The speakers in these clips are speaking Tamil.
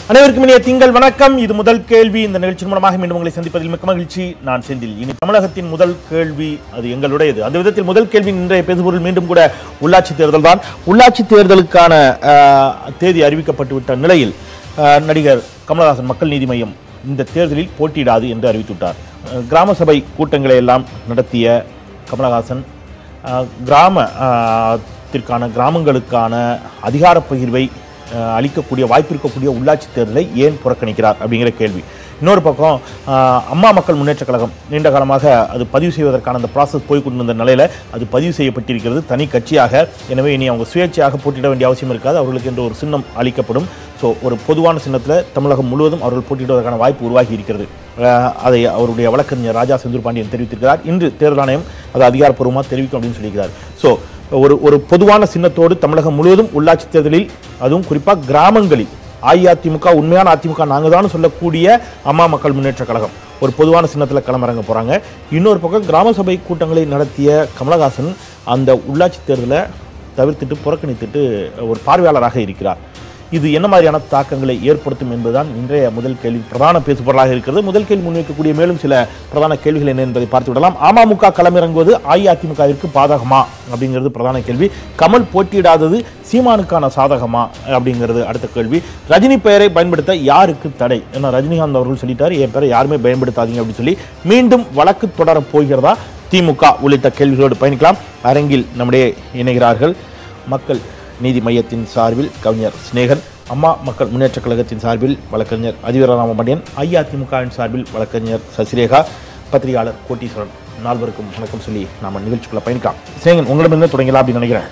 அனைவருக்கும் இனிய திங்கள் வணக்கம் இது முதல் கேள்வி இந்த நிகழ்ச்சி மூலமாக மீண்டும் உங்களை சந்திப்பதில் மிக்க மகிழ்ச்சி நான் செந்தில் இனி தமிழகத்தின் முதல் கேள்வி அது எங்களுடையது அந்த விதத்தில் முதல் கேள்வி இன்றைய பேசுபொருள் மீண்டும் கூட உள்ளாட்சி தேர்தல் தான் உள்ளாட்சி தேர்தலுக்கான ஆஹ், தேதி அறிவிக்கப்பட்டு விட்ட நிலையில் ஆஹ், நடிகர் கமலஹாசன் மக்கள் நீதி மையம் இந்த தேர்தலில் போட்டியிடாது என்று அறிவித்துவிட்டார் ஆஹ், கிராம சபை கூட்டங்களை எல்லாம் நடத்திய கமலஹாசன் ஆஹ், கிராம ஆஹ், த்திற்கான கிராமங்களுக்கான அதிகார பகிர்வை ஆஹ், அளிக்கக்கூடிய வாய்ப்பு இருக்கக்கூடிய உள்ளாட்சி தேர்தலை ஏன் புறக்கணிக்கிறார் அப்படிங்கிற கேள்வி இன்னொரு பக்கம் ஆஹ், அம்மா மக்கள் முன்னேற்ற கழகம் நீண்ட காலமாக அது பதிவு செய்வதற்கான அந்த ப்ராசஸ் போய் கொண்டிருந்த நிலையில் அது பதிவு செய்யப்பட்டிருக்கிறது தனி கட்சியாக எனவே இனி அவங்க சுயேட்சையாக போட்டியிட வேண்டிய அவசியம் இருக்காது அவர்களுக்கு என்று ஒரு சின்னம் அளிக்கப்படும் ஸோ ஒரு பொதுவான சின்னத்தில் தமிழகம் முழுவதும் அவர்கள் போட்டியிடுவதற்கான வாய்ப்பு உருவாகி இருக்கிறது ஆஹ், அதை அவருடைய வழக்கறிஞர் ராஜா செந்தூர் பாண்டியன் தெரிவித்திருக்கிறார் இன்று தேர்தல் ஆணையம் அதை அதிகாரப்பூர்வமாக தெரிவிக்கும் அப்படின்னு சொல்லியிருக்கிறார் ஸோ ஒரு ஒரு பொதுவான சின்னத்தோடு தமிழகம் முழுவதும் உள்ளாட்சி தேர்தலில் அதுவும் குறிப்பாக கிராமங்களில் அஇஅதிமுக உண்மையான அதிமுக நாங்கள் தான் சொல்லக்கூடிய அம்மா மக்கள் முன்னேற்ற கழகம் ஒரு பொதுவான சின்னத்தில் களமிறங்க போகிறாங்க இன்னொரு பக்கம் கிராம சபை கூட்டங்களை நடத்திய கமலஹாசன் அந்த உள்ளாட்சி தேர்தலை தவிர்த்துட்டு புறக்கணித்துட்டு ஒரு பார்வையாளராக இருக்கிறார் இது என்ன மாதிரியான தாக்கங்களை ஏற்படுத்தும் என்பதுதான் இன்றைய முதல் கேள்வி பிரதான பேசுபொருளாக இருக்கிறது முதல் கேள்வி முன்வைக்கக்கூடிய மேலும் சில பிரதான கேள்விகள் என்ன என்பதை பார்த்து விடலாம் அமமுக களமிறங்குவது அஇஅதிமுகவிற்கு பாதகமா அப்படிங்கிறது பிரதான கேள்வி கமல் போட்டியிடாதது சீமானுக்கான சாதகமா அப்படிங்கிறது அடுத்த கேள்வி ரஜினி பெயரை பயன்படுத்த யாருக்கு தடை ஏன்னா ரஜினிகாந்த் அவர்கள் சொல்லிட்டாரு என் பெயரை யாருமே பயன்படுத்தாதீங்க அப்படின்னு சொல்லி மீண்டும் வழக்கு தொடரப் போகிறதா திமுக உள்ளிட்ட கேள்விகளோடு பயணிக்கலாம் அரங்கில் நம்முடைய இணைகிறார்கள் மக்கள் நீதி மையத்தின் சார்பில் கவிஞர் சிநேகன் அம்மா மக்கள் முன்னேற்றக் கழகத்தின் சார்பில் வழக்கறிஞர் அதிவீரராம பாண்டியன் அஇஅதிமுகவின் சார்பில் வழக்கறிஞர் சசிரேகா பத்திரிகையாளர் கோட்டீஸ்வரன் நால்வருக்கும் வணக்கம் சொல்லி நாம நிகழ்ச்சிக்குள்ள பயணிக்கலாம் சிநேகன் உங்களிடமிருந்து தொடங்கலாம் அப்படின்னு நினைக்கிறேன்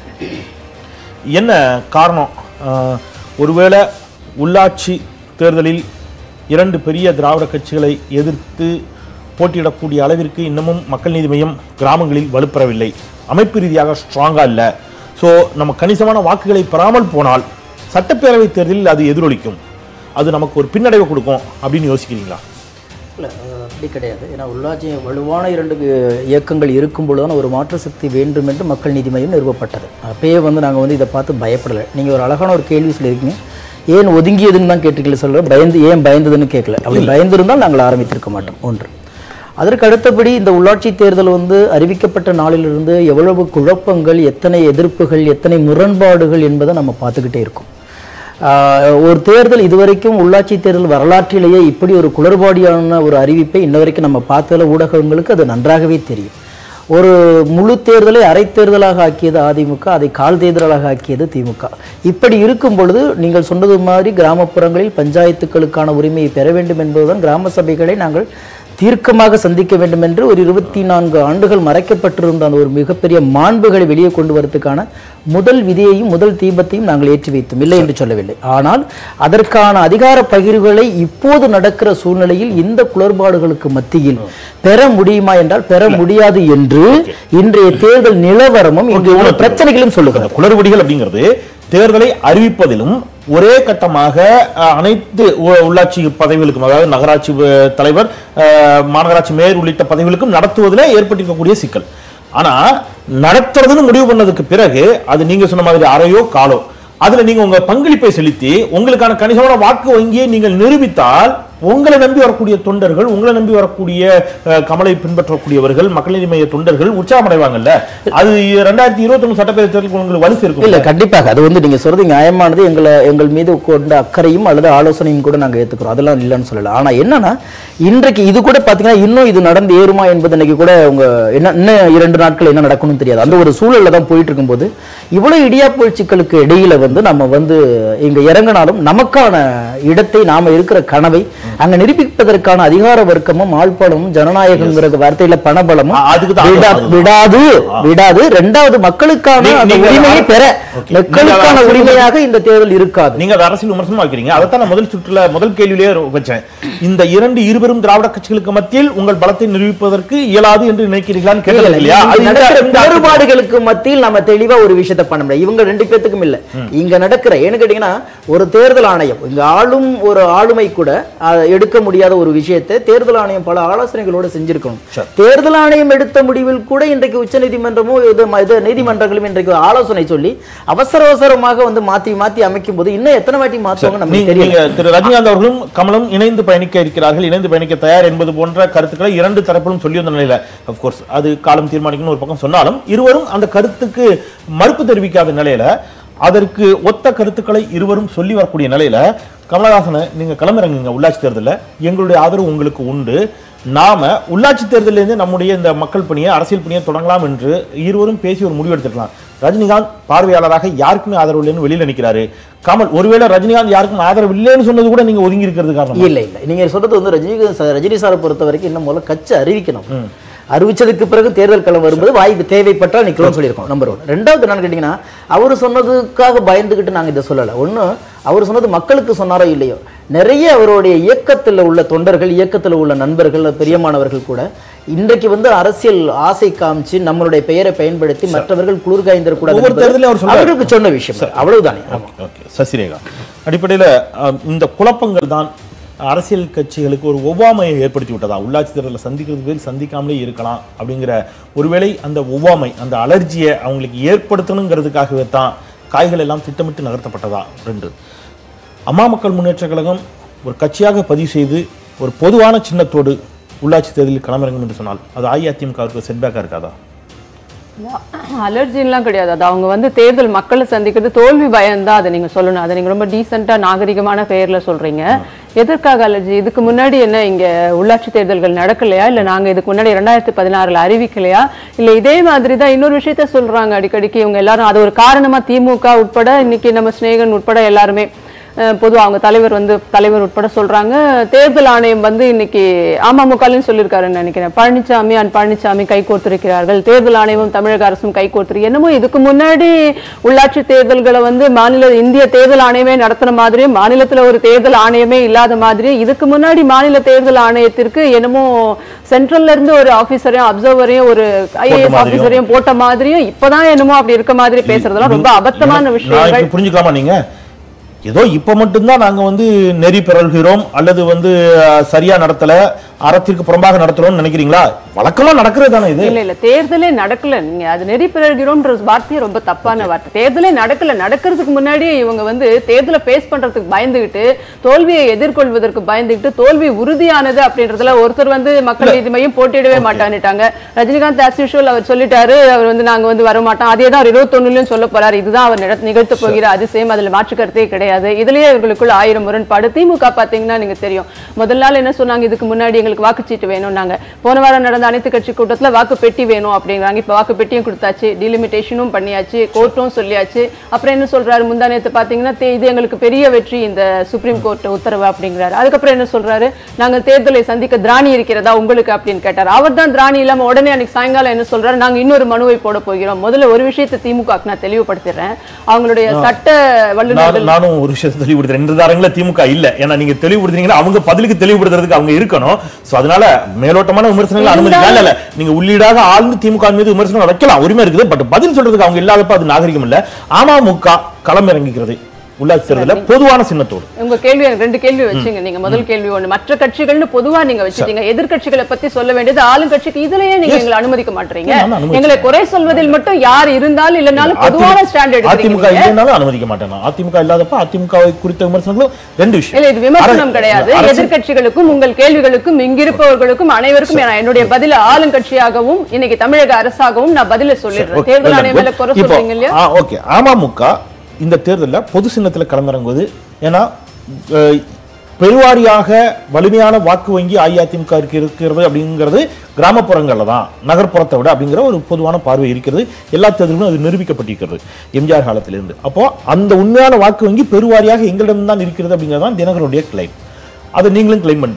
என்ன காரணம் ஆஹ், ஒருவேளை உள்ளாட்சி தேர்தலில் இரண்டு பெரிய திராவிட கட்சிகளை எதிர்த்து போட்டியிடக்கூடிய அளவிற்கு இன்னமும் மக்கள் நீதி மையம் கிராமங்களில் வலுப்பெறவில்லை அமைப்பு ரீதியாக ஸ்ட்ராங்காக இல்லை ஸோ நம்ம கணிசமான வாக்குகளை பெறாமல் போனால் சட்டப்பேரவை தேர்தலில் அது எதிரொலிக்கும் அது நமக்கு ஒரு பின்னடைவை கொடுக்கும் அப்படின்னு யோசிக்கிறீங்களா இல்லை அப்படி கிடையாது ஏன்னா உள்ளாட்சி வலுவான இரண்டு வி- இயக்கங்கள் இருக்கும் பொழுதுதான் ஒரு மாற்று சக்தி வேண்டும் என்று மக்கள் நீதி மையம் நிறுவப்பட்டது அப்பயே வந்து நாங்கள் வந்து இதை பார்த்து பயப்படலை நீங்கள் ஒரு அழகான ஒரு கேள்வி சொல்லியிருக்கீங்க ஏன் ஒதுங்கியதுன்னு தான் கேட்டிருக்கீங்க சொல்ல பயந்து ஏன் பயந்ததுன்னு கேட்கல அப்படி பயந்திருந்தால் நாங்கள் ஆரம்பித்திருக்க மாட்டோம் ஒன்று அதற்கு அடுத்தபடி இந்த உள்ளாட்சி தேர்தல் வந்து அறிவிக்கப்பட்ட நாளிலிருந்து எவ்வளவு குழப்பங்கள் எத்தனை எதிர்ப்புகள் எத்தனை முரண்பாடுகள் என்பதை நம்ம பார்த்துக்கிட்டே இருக்கோம் ஆஹ் ஒரு தேர்தல் இதுவரைக்கும் உள்ளாட்சி தேர்தல் வரலாற்றிலேயே இப்படி ஒரு குளறுபாடியான ஒரு அறிவிப்பை இன்ன வரைக்கும் நம்ம பார்த்ததில் ஊடகங்களுக்கு அது நன்றாகவே தெரியும் ஒரு முழு தேர்தலை அரை தேர்தலாக ஆக்கியது அதிமுக அதை கால் தேர்தலாக ஆக்கியது திமுக இப்படி இருக்கும் பொழுது நீங்கள் சொன்னது மாதிரி கிராமப்புறங்களில் பஞ்சாயத்துக்களுக்கான உரிமையை பெற வேண்டும் என்பதுதான் கிராம சபைகளை நாங்கள் தீர்க்கமாக சந்திக்க வேண்டும் என்று ஒரு இருபத்தி நான்கு ஆண்டுகள் மறைக்கப்பட்டிருந்த அந்த ஒரு மிகப்பெரிய மாண்புகளை வெளியே கொண்டு வரதுக்கான முதல் விதியையும் முதல் தீபத்தையும் நாங்கள் ஏற்றி வைத்தோம் இல்லை என்று சொல்லவில்லை ஆனால் அதற்கான அதிகார பகிர்வுகளை இப்போது நடக்கிற சூழ்நிலையில் இந்த குளறுபாடுகளுக்கு மத்தியில் பெற முடியுமா என்றால் பெற முடியாது என்று இன்றைய தேர்தல் நிலவரமும் இங்கு உள்ள பிரச்சனைகளும் சொல்லுகிறது அந்த குளறுபடிகள் அப்படிங்கிறது தேர்தலை அறிவிப்பதிலும் ஒரே கட்டமாக அஹ், அனைத்து உ- உள்ளாட்சி பதவிகளுக்கும் அதாவது நகராட்சி அஹ், தலைவர் அஹ், மாநகராட்சி மேயர் உள்ளிட்ட பதவிகளுக்கும் நடத்துவதில் ஏற்பட்டிருக்கக்கூடிய சிக்கல் ஆனா நடத்துறதுன்னு முடிவு பண்ணதுக்கு பிறகு அது நீங்க சொன்ன மாதிரி அரையோ காலோ அதுல நீங்க உங்க பங்களிப்பை செலுத்தி உங்களுக்கான கணிசமான வாக்கு வங்கியை நீங்கள் நிரூபித்தால் உங்களை நம்பி வரக்கூடிய தொண்டர்கள் உங்களை நம்பி வரக்கூடிய அஹ், கமலை பின்பற்றக்கூடியவர்கள் மக்கள் நீதி மைய தொண்டர்கள் உற்சாகமடைவாங்கல்ல அது ரெண்டாயிரத்தி இருபத்தி ஒண்ணு சட்டப்பேரவை தேர்தலுக்கு உங்களுக்கு வலு சேர்க்கும் இல்ல கண்டிப்பாக அது வந்து நீங்க சொல்றது நியாயமானது எங்களை எங்கள் மீது கொண்ட அக்கறையும் அல்லது ஆலோசனையும் கூட நாங்க ஏத்துக்கிறோம் அதெல்லாம் இல்லைன்னு சொல்லல ஆனா என்னன்னா இன்றைக்கு இது கூட பாத்தீங்கன்னா இன்னும் இது நடந்து ஏறுமா என்பது இன்னைக்கு கூட உங்க என்ன இன்னும் இரண்டு நாட்கள் என்ன நடக்கணும்னு தெரியாது அந்த ஒரு சூழல்ல தான் போயிட்டு இருக்கும்போது இவ்வளவு இடியாப்பு சிக்கலுக்கு இடையில வந்து நம்ம வந்து இங்க இறங்கினாலும் நமக்கான இடத்தை நாம இருக்கிற கனவை அங்க நிரூபிப்பதற்கான அதிகார வர்க்கமும் ஆழ்பலமும் ஜனநாயகங்கிற வார்த்தையில பணபலமும் ஆ, அதுக்கு தான் விடா- அதுதான். விடாது விடாது ரெண்டாவது மக்களுக்கான நீ- அந்த நீங்க உரிமையை பெற Okay. மக்களுக்கான நீங்க உரிமையாக இந்த தேர்தல் இருக்காது நீங்க அதை அரசியல் விமர்சனம் வைக்கிறீங்க அதைத்தான் நான் முதல் சுற்றுல முதல் கேள்வியிலேயே வச்சேன் இந்த இரண்டு இருபெரும் திராவிட கட்சிகளுக்கு மத்தியில் உங்கள் பலத்தை நிரூபிப்பதற்கு இயலாது என்று நினைக்கிறீர்களான்னு கேட்டது இல்லையா இங்க அது இந்த- நடக்கிற இந்த- குளறுபாடுகளுக்கு மத்தியில் நம்ம தெளிவா ஒரு விஷயத்தை பண்ண முடியும் இவங்க ரெண்டு பேத்துக்கும் இல்ல இங்க நடக்கிற ஏன்னு கேட்டீங்கன்னா ஒரு தேர்தல் ஆணையம் இங்க ஆளும் ஒரு ஆளுமை கூட அஹ், எடுக்க முடியாத ஒரு விஷயத்தை தேர்தல் ஆணையம் பல ஆலோசனைகளோட செஞ்சிருக்கணும் சரி. தேர்தல் ஆணையம் எடுத்த முடிவில் கூட இன்றைக்கு உச்சநீதிமன்றமோ இது ம- இது நீதிமன்றங்களும் இன்றைக்கு ஆலோசனை சொல்லி அவசர அவசரமாக வந்து மாத்தி மாத்தி அமைக்கும் போது இன்னும் எத்தனை வாட்டி மாற்றுவாங்க நமக்கு நீங்க தெரியல நீங்க திரு ரஜினிகாந்த் அவர்களும் கமலும் இணைந்து பயணிக்க இருக்கிறார்கள் இணைந்து பயணிக்க தயார் என்பது போன்ற கருத்துக்களை இரண்டு தரப்பிலும் சொல்லி வந்த நிலையில கோர்ஸ் அது காலம் தீர்மானிக்கணும் ஒரு பக்கம் சொன்னாலும் இருவரும் அந்த கருத்துக்கு மறுப்பு தெரிவிக்காத நிலையில அதற்கு ஒத்த கருத்துக்களை இருவரும் சொல்லி வரக்கூடிய நிலையில கமலஹாசனை நீங்க களமிறங்குங்க உள்ளாட்சி தேர்தலில் எங்களுடைய ஆதரவு உங்களுக்கு உண்டு நாம உள்ளாட்சி தேர்தலிலிருந்து நம்முடைய இந்த மக்கள் பணியை அரசியல் பணியை தொடங்கலாம் என்று இருவரும் பேசி ஒரு முடிவு எடுத்துக்கலாம் ரஜினிகாந்த் பார்வையாளராக யாருக்குமே ஆதரவு இல்லைன்னு வெளியில நிக்கிறாரு கமல் ஒருவேளை ரஜினிகாந்த் யாருக்கும் ஆதரவு இல்லைன்னு சொன்னது கூட நீங்க ஒதுங்கி இருக்கிறது காரணம் இல்ல இல்ல நீங்க சொல்றது வந்து ரஜினி ரஜினி சாரை பொறுத்த வரைக்கும் இன்னும் முதல்ல கட்சி அறிவிக்கணும் அறிவிச்சதுக்கு பிறகு தேர்தல் களம் வரும்போது வாய்ப்பு தேவைப்பட்டால் நிக்கலாம் சொல்லியிருக்கோம் நம்பர் ஒன் ரெண்டாவது என்னன்னு கேட்டீங்கன்னா அவர் சொன்னதுக்காக பயந்துகிட்டு நாங்க இதை சொல்லல ஒண்ணு அவர் சொன்னது மக்களுக்கு சொன்னாரோ இல்லையோ நிறைய அவருடைய இயக்கத்துல உள்ள தொண்டர்கள் இயக்கத்துல உள்ள நண்பர்கள் பெரியமானவர்கள் கூட இன்றைக்கு வந்து அரசியல் ஆசை காமிச்சு நம்மளுடைய பெயரை பயன்படுத்தி மற்றவர்கள் குளிர் காய்ந்திர ஒவ்வொரு தேர்தலையும் அவர் சொல்றாரு. அவர்களுக்கு சொன்ன விஷயம் அவ்வளவுதானே ஆமா. ஓகே சசிரேகா அடிப்படையில் இந்த குழப்பங்கள் தான் அரசியல் கட்சிகளுக்கு ஒரு ஒவ்வாமையை ஏற்படுத்தி விட்டதா உள்ளாட்சி தேர்தலில் சந்திக்கிறது பேர் சந்திக்காமலே இருக்கலாம் அப்படிங்கிற ஒருவேளை அந்த ஒவ்வாமை அந்த அலர்ஜியை அவங்களுக்கு ஏற்படுத்தணுங்கிறதுக்காகவே தான் காய்கள் எல்லாம் திட்டமிட்டு நகர்த்தப்பட்டதா ரெண்டு அம்மா மக்கள் முன்னேற்ற கழகம் ஒரு கட்சியாக பதிவு செய்து ஒரு பொதுவான சின்னத்தோடு உள்ளாட்சி தேர்தலில் களமிறங்கும் என்று சொன்னால் அது அஇஅதிமுகவுக்கு செட்பேக்காக இருக்காதா அலர்ஜின்லாம் கிடையாது அது அவங்க வந்து தேர்தல் மக்களை சந்திக்கிறது தோல்வி பயம்தான் அதை நீங்க சொல்லணும் அதை நீங்க ரொம்ப டீசெண்டா நாகரிகமான பெயர்ல சொல்றீங்க எதற்காக அலர்ஜி இதுக்கு முன்னாடி என்ன இங்க உள்ளாட்சி தேர்தல்கள் நடக்கலையா இல்ல நாங்க இதுக்கு முன்னாடி ரெண்டாயிரத்தி பதினாறுல அறிவிக்கலையா இல்ல இதே மாதிரி தான் இன்னொரு விஷயத்த சொல்றாங்க அடிக்கடிக்கு இவங்க எல்லாரும் அது ஒரு காரணமா திமுக உட்பட இன்னைக்கு நம்ம சிநேகன் உட்பட எல்லாருமே அஹ் பொதுவா அவங்க தலைவர் வந்து தலைவர் உட்பட சொல்றாங்க தேர்தல் ஆணையம் வந்து இன்னைக்கு அமமுகலையும் சொல்லியிருக்காருன்னு நினைக்கிறேன் பழனிசாமி அண்ட் பழனிசாமி கை கோர்த்திருக்கிறார்கள் தேர்தல் ஆணையமும் தமிழக அரசும் கை கோர்த்திருக்கு என்னமோ இதுக்கு முன்னாடி உள்ளாட்சி தேர்தல்களை வந்து மாநில இந்திய தேர்தல் ஆணையமே நடத்தின மாதிரியும் மாநிலத்துல ஒரு தேர்தல் ஆணையமே இல்லாத மாதிரியும் இதுக்கு முன்னாடி மாநில தேர்தல் ஆணையத்திற்கு என்னமோ சென்ட்ரல்ல இருந்து ஒரு ஆபீசரையும் அப்சர்வரையும் ஒரு ஐஏஎஸ் மாதிரியும். ஆபீசரையும் போட்ட மாதிரியும் இப்பதான் என்னமோ அப்படி இருக்க மாதிரி பேசுறதெல்லாம் ரொம்ப அபத்தமான நான் விஷயங்கள் இப்படி புரிஞ்சுக்கலாமா நீங்க ஏதோ இப்ப மட்டும்தான் நாங்க வந்து நெறி பிறழ்கிறோம் அல்லது வந்து அஹ், சரியா நடத்தல அறத்திற்கு புறம்பாக நடத்துறோம்னு நினைக்கிறீங்களா வழக்கமா நடக்கிறது தானே இது இல்ல இல்ல தேர்தலே நடக்கல நீங்க அது நெறி பிறழ்கிறோம்ன்ற வார்த்தையே ரொம்ப தப்பான வார்த்தை தேர்தலே நடக்கல நடக்கிறதுக்கு முன்னாடியே இவங்க வந்து தேர்தலை பேஸ் பண்றதுக்கு பயந்துகிட்டு தோல்வியை எதிர்கொள்வதற்கு பயந்துகிட்டு தோல்வி உறுதியானது அப்படின்றதுல ஒருத்தர் வந்து மக்கள் நீதி மையம் போட்டியிடவே மாட்டான்னுட்டாங்க ரஜினிகாந்த் ஆஸ் யூஷுவல் அவர் சொல்லிட்டாரு அவர் வந்து நாங்க வந்து வர மாட்டோம் அதே தான் அவர் இருபத்தொன்னுலயும் சொல்ல போறாரு இதுதான் அவர் நிகழ்த்த- நிகழ்த்த போகிற அதிசயம் அதுல மாற்று கருத்தே கிடையாது இதுலயே இவர்களுக்குள்ள ஆயிரம் முரண்பாடு திமுக பாத்தீங்கன்னா நீங்க தெரியும் முதல் நாள் என்ன சொன்னாங்க இதுக்கு முன்னாடி எங்களுக்கு வாக்குச்சீட்டு வேணும் நாங்க போன வாரம் நடந்த அனைத்து கட்சி கூட்டத்துல வாக்கு பெட்டி வேணும் அப்படிங்கிறாங்க இப்ப வாக்கு பெட்டியும் கொடுத்தாச்சு டிலிமிட்டேஷனும் பண்ணியாச்சு கோர்ட்டும் சொல்லியாச்சு அப்புறம் என்ன சொல்றாரு முந்தா நேத்து பாத்தீங்கன்னா தே- இது எங்களுக்கு பெரிய வெற்றி இந்த சுப்ரீம் கோர்ட் உத்தரவு அப்படிங்கிறாரு அதுக்கப்புறம் என்ன சொல்றாரு நாங்கள் தேர்தலை சந்திக்க திராணி இருக்கிறதா உங்களுக்கு அப்படின்னு கேட்டார் அவர் தான் திராணி இல்லாம உடனே அன்னைக்கு சாயங்காலம் என்ன சொல்றாரு நாங்க இன்னொரு மனுவை போட போகிறோம் முதல்ல ஒரு விஷயத்தை திமுக க்கு நான் தெளிவுபடுத்திடுறேன் அவங்களுடைய சட்ட வல்லுநர்கள் நான் நானும் ஒரு விஷயத்தை தெளிவுபடுத்துறேன் ரெண்டு தாரங்கள திமுக இல்ல ஏன்னா நீங்க தெளிவுபடுத்துறீங்கன்னா அவங்க பதிலுக்கு தெளிவுபடுத்துறதுக்கு அவங்க இருக்கணும் சோ அதனால மேலோட்டமான விமர்சனங்கள் அனுமதிக்கலாம் இல்ல இல்ல நீங்க உள்ளீடாக ஆழ்ந்து திமுக மீது விமர்சனம் வைக்கலாம் உரிமை இருக்குது பட் பதில் சொல்றதுக்கு அவங்க இல்லாதப்ப அது நாகரிகம் இல்ல அமமுக களம் இறங்குகிறது உள்ளாட்சி தேர்தலில் பொதுவான சின்னத்தோடு உங்க கேள்வி எனக்கு ரெண்டு கேள்வி வச்சீங்க நீங்க முதல் கேள்வி ஒண்ணு மற்ற கட்சிகள்னு பொதுவா நீங்க வச்சிட்டீங்க எதிர்க்கட்சிகளை பத்தி சொல்ல வேண்டியது ஆளுங்கட்சிக்கு இதுலயே நீங்க எங்களை அனுமதிக்க மாட்டீங்க நான் அனுமதிக்கிறேன். எங்களை குறை சொல்வதில் மட்டும் யார் இருந்தாலும் இல்லனாலும் பொதுவான ஸ்டாண்ட் அதிமுக எடுக்கிறீங்க இல்லைனாலும் அனுமதிக்க மாட்டேன் நான். அதிமுக இல்லாதப்ப அதிமுக குறித்த விமர்சனங்களும் ரெண்டு விஷயம் இல்ல இது விமர்சனம் அர- கிடையாது அரசு- எதிர்க்கட்சிகளுக்கும் உங்கள் கேள்விகளுக்கும் இங்கிருப்பவர்களுக்கும் அனைவருக்கும் நான் என்னுடைய பதில ஆளுங்கட்சியாகவும் இன்னைக்கு தமிழக அரசாகவும் நான் பதில சொல்லிடுறேன் Okay, தேர்தல் well ஆணையம் மேல done. குறை இப்போ, சொல்றீங்க இல்லையா ஆ, okay. அமமுக இந்த தேர்தல்ல பொது சின்னத்துல களமிறங்குவது ஏன்னா அஹ், பெருவாரியாக வலிமையான வாக்கு வங்கி அஇஅதிமுக இருக்கு இருக்கிறது அப்படிங்கிறது கிராமப்புறங்கள்ல தான் நகர்ப்புறத்தை விட அப்படிங்கிற ஒரு பொதுவான பார்வை இருக்கிறது எல்லா தேர்தலும் அது நிரூபிக்கப்பட்டிருக்கிறது எம்ஜிஆர் காலத்திலிருந்து அப்போ அந்த உண்மையான வாக்கு வங்கி பெருவாரியாக எங்களிடம் தான் இருக்கிறது அப்படிங்கிறது தான் தினகரனுடைய கிளைம் அதை நீங்களும் கிளைம் பண்றீங்க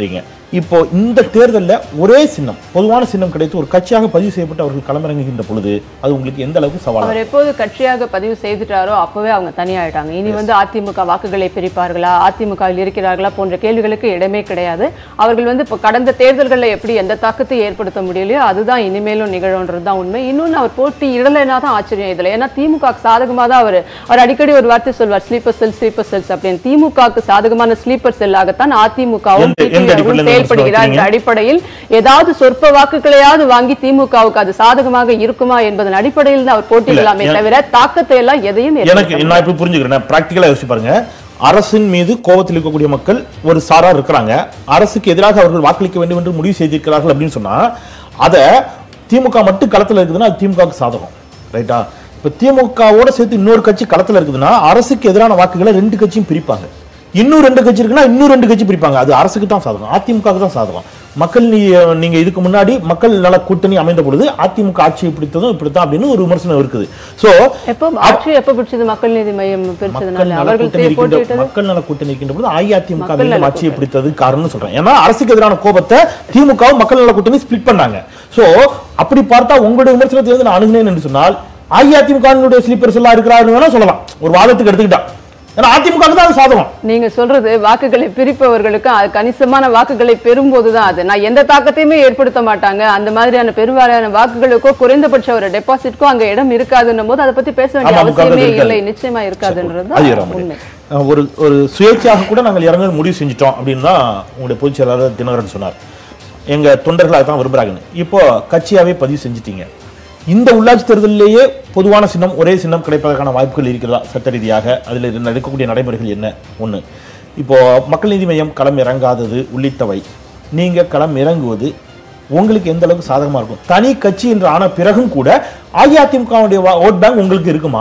இப்போ இந்த தேர்தல்ல ஒரே சின்னம் பொதுவான சின்னம் கிடைத்து ஒரு கட்சியாக பதிவு செய்யப்பட்டு அவர்கள் களமிறங்குகின்ற பொழுது அது உங்களுக்கு எந்த அளவுக்கு சவாலாக அவர் எப்போது கட்சியாக பதிவு செய்துட்டாரோ அப்பவே அவங்க தனியாயிட்டாங்க இனி வந்து அதிமுக வாக்குகளை பிரிப்பார்களா அதிமுகவில் இருக்கிறார்களா போன்ற கேள்விகளுக்கு இடமே கிடையாது அவர்கள் வந்து இப்போ கடந்த தேர்தல்களில் எப்படி எந்த தாக்கத்தை ஏற்படுத்த முடியலையோ அதுதான் இனிமேலும் நிகழும்ன்றது தான் உண்மை இன்னொன்று அவர் போட்டி இடலைனா தான் ஆச்சரியம் இதில் ஏன்னா திமுக சாதகமாக தான் அவர் அவர் அடிக்கடி ஒரு வார்த்தை சொல்வார் ஸ்லீப்பர் செல் ஸ்லீப்பர் செல்ஸ் அப்படின்னு திமுகவுக்கு சாதகமான ஸ்லீப்பர் செல்லாகத்தான் அதிமுகவும் எந்த- எந்த அடிப்படையில நீங்க செயல்படுகிறார் என்ற சொல்றீங்க? அடிப்படையில் ஏதாவது சொற்ப வாக்குகளையாவது வாங்கி திமுகவுக்கு அது சாதகமாக இருக்குமா என்பதன் அடிப்படையில் தான் அவர் போட்டியிடலாமே இல்ல, தவிர தாக்கத்தை எல்லாம் எதையும் எனக்கு ஏற்படுத்த நான் இப்ப புரிஞ்சுக்கிறேன் பிராக்டிக்கலா யோசிச்சு பாருங்க அரசின் மீது கோபத்தில் இருக்கக்கூடிய மக்கள் ஒரு சாரார் இருக்கிறாங்க அரசுக்கு எதிராக அவர்கள் வாக்களிக்க வேண்டும் என்று முடிவு செய்திருக்கிறார்கள் அப்படின்னு சொன்னா அத திமுக மட்டும் களத்துல இருக்குதுன்னா அது திமுகவுக்கு சாதகம் ரைட்டா இப்ப திமுகவோட சேர்த்து இன்னொரு கட்சி களத்துல இருக்குதுன்னா அரசுக்கு எதிரான வாக்குகளை ரெண்டு கட்சியும் பிரிப்பாங்க இன்னும் ரெண்டு கட்சி இருக்குன்னா இன்னும் ரெண்டு கட்சி பிரிப்பாங்க அது அரசுக்கு தான் சாதகம் அதிமுகவுக்கு தான் சாதகம் மக்கள் நீ- நீங்க இதுக்கு முன்னாடி மக்கள் நல கூட்டணி அமைந்த பொழுது அதிமுக ஆட்சியை பிடித்ததும் இப்படித்தான் அப்படின்னு ஒரு விமர்சனம் இருக்குது சோ எப்போ ஆட்சி எப்ப பிடிச்சது மக்கள் நீதி மையம் மக்கள் பிரிச்சதுனால நல அவர்கள் கூட்டணி இருக்கின்ற போட்டியிட்டது மக்கள் நல கூட்டணி இருக்கின்ற போது அஇஅதிமுக மக்கள் மீண்டும் நல ஆட்சியை பிடித்தது காரணம்னு சொல்றேன் ஏன்னா அரசுக்கு எதிரான கோபத்தை திமுகவும் மக்கள் நல கூட்டணி ஸ்பிளிட் பண்ணாங்க சோ அப்படி பார்த்தா உங்களுடைய விமர்சனத்தை வந்து நான் அணுகினேன் என்று சொன்னால் அஇஅதிமுக ஸ்லீப்பர்ஸ் எல்லாம் இருக்கிறாருன்னு வேணா சொல்லலாம் ஒரு வாதத்துக்கு எடுத்துக்கிட்டா ஏன்னா அதிமுக தான் அது சாதகம் நீங்க சொல்றது வாக்குகளை பிரிப்பவர்களுக்கு அது கணிசமான வாக்குகளை பெறும்போது தான் அது நான் எந்த தாக்கத்தையுமே ஏற்படுத்த மாட்டாங்க அந்த மாதிரியான பெரும்பாலான வாக்குகளுக்கோ குறைந்தபட்ச ஒரு டெபாசிட்க்கோ அங்க இடம் இருக்காதுன்னும் போது அதை பத்தி பேச வேண்டிய ஆமா, முக்கால் அவசியமே இருக்காது. இல்லை நிச்சயமா இருக்காதுன்றது அது தான் ஏறாமலே. உண்மை அஹ் ஒரு ஒரு சுயேட்சையாக கூட நாங்கள் இறங்க முடிவு செஞ்சிட்டோம் அப்படின்னு தான் உங்களுடைய பொதுச் செயலாளர் தினகரன் சொன்னார் எங்க தொண்டர்கள் அதான் விரும்புறாங்கன்னு இப்போ கட்சியாவே பதிவு செஞ்சிட்டீங்க இந்த உள்ளாட்சி தேர்தலிலேயே பொதுவான சின்னம் ஒரே சின்னம் கிடைப்பதற்கான வாய்ப்புகள் இருக்கிறதா சட்ட ரீதியாக அதில் நடக்கக்கூடிய நடைமுறைகள் என்ன ஒண்ணு இப்போ மக்கள் நீதி மையம் களம் இறங்காதது உள்ளிட்டவை நீங்க களம் இறங்குவது உங்களுக்கு எந்த அளவுக்கு சாதகமா இருக்கும் தனி கட்சி என்று ஆன பிறகும் கூட அஇஅதிமுகவுடைய ஓட் பேங்க் உங்களுக்கு இருக்குமா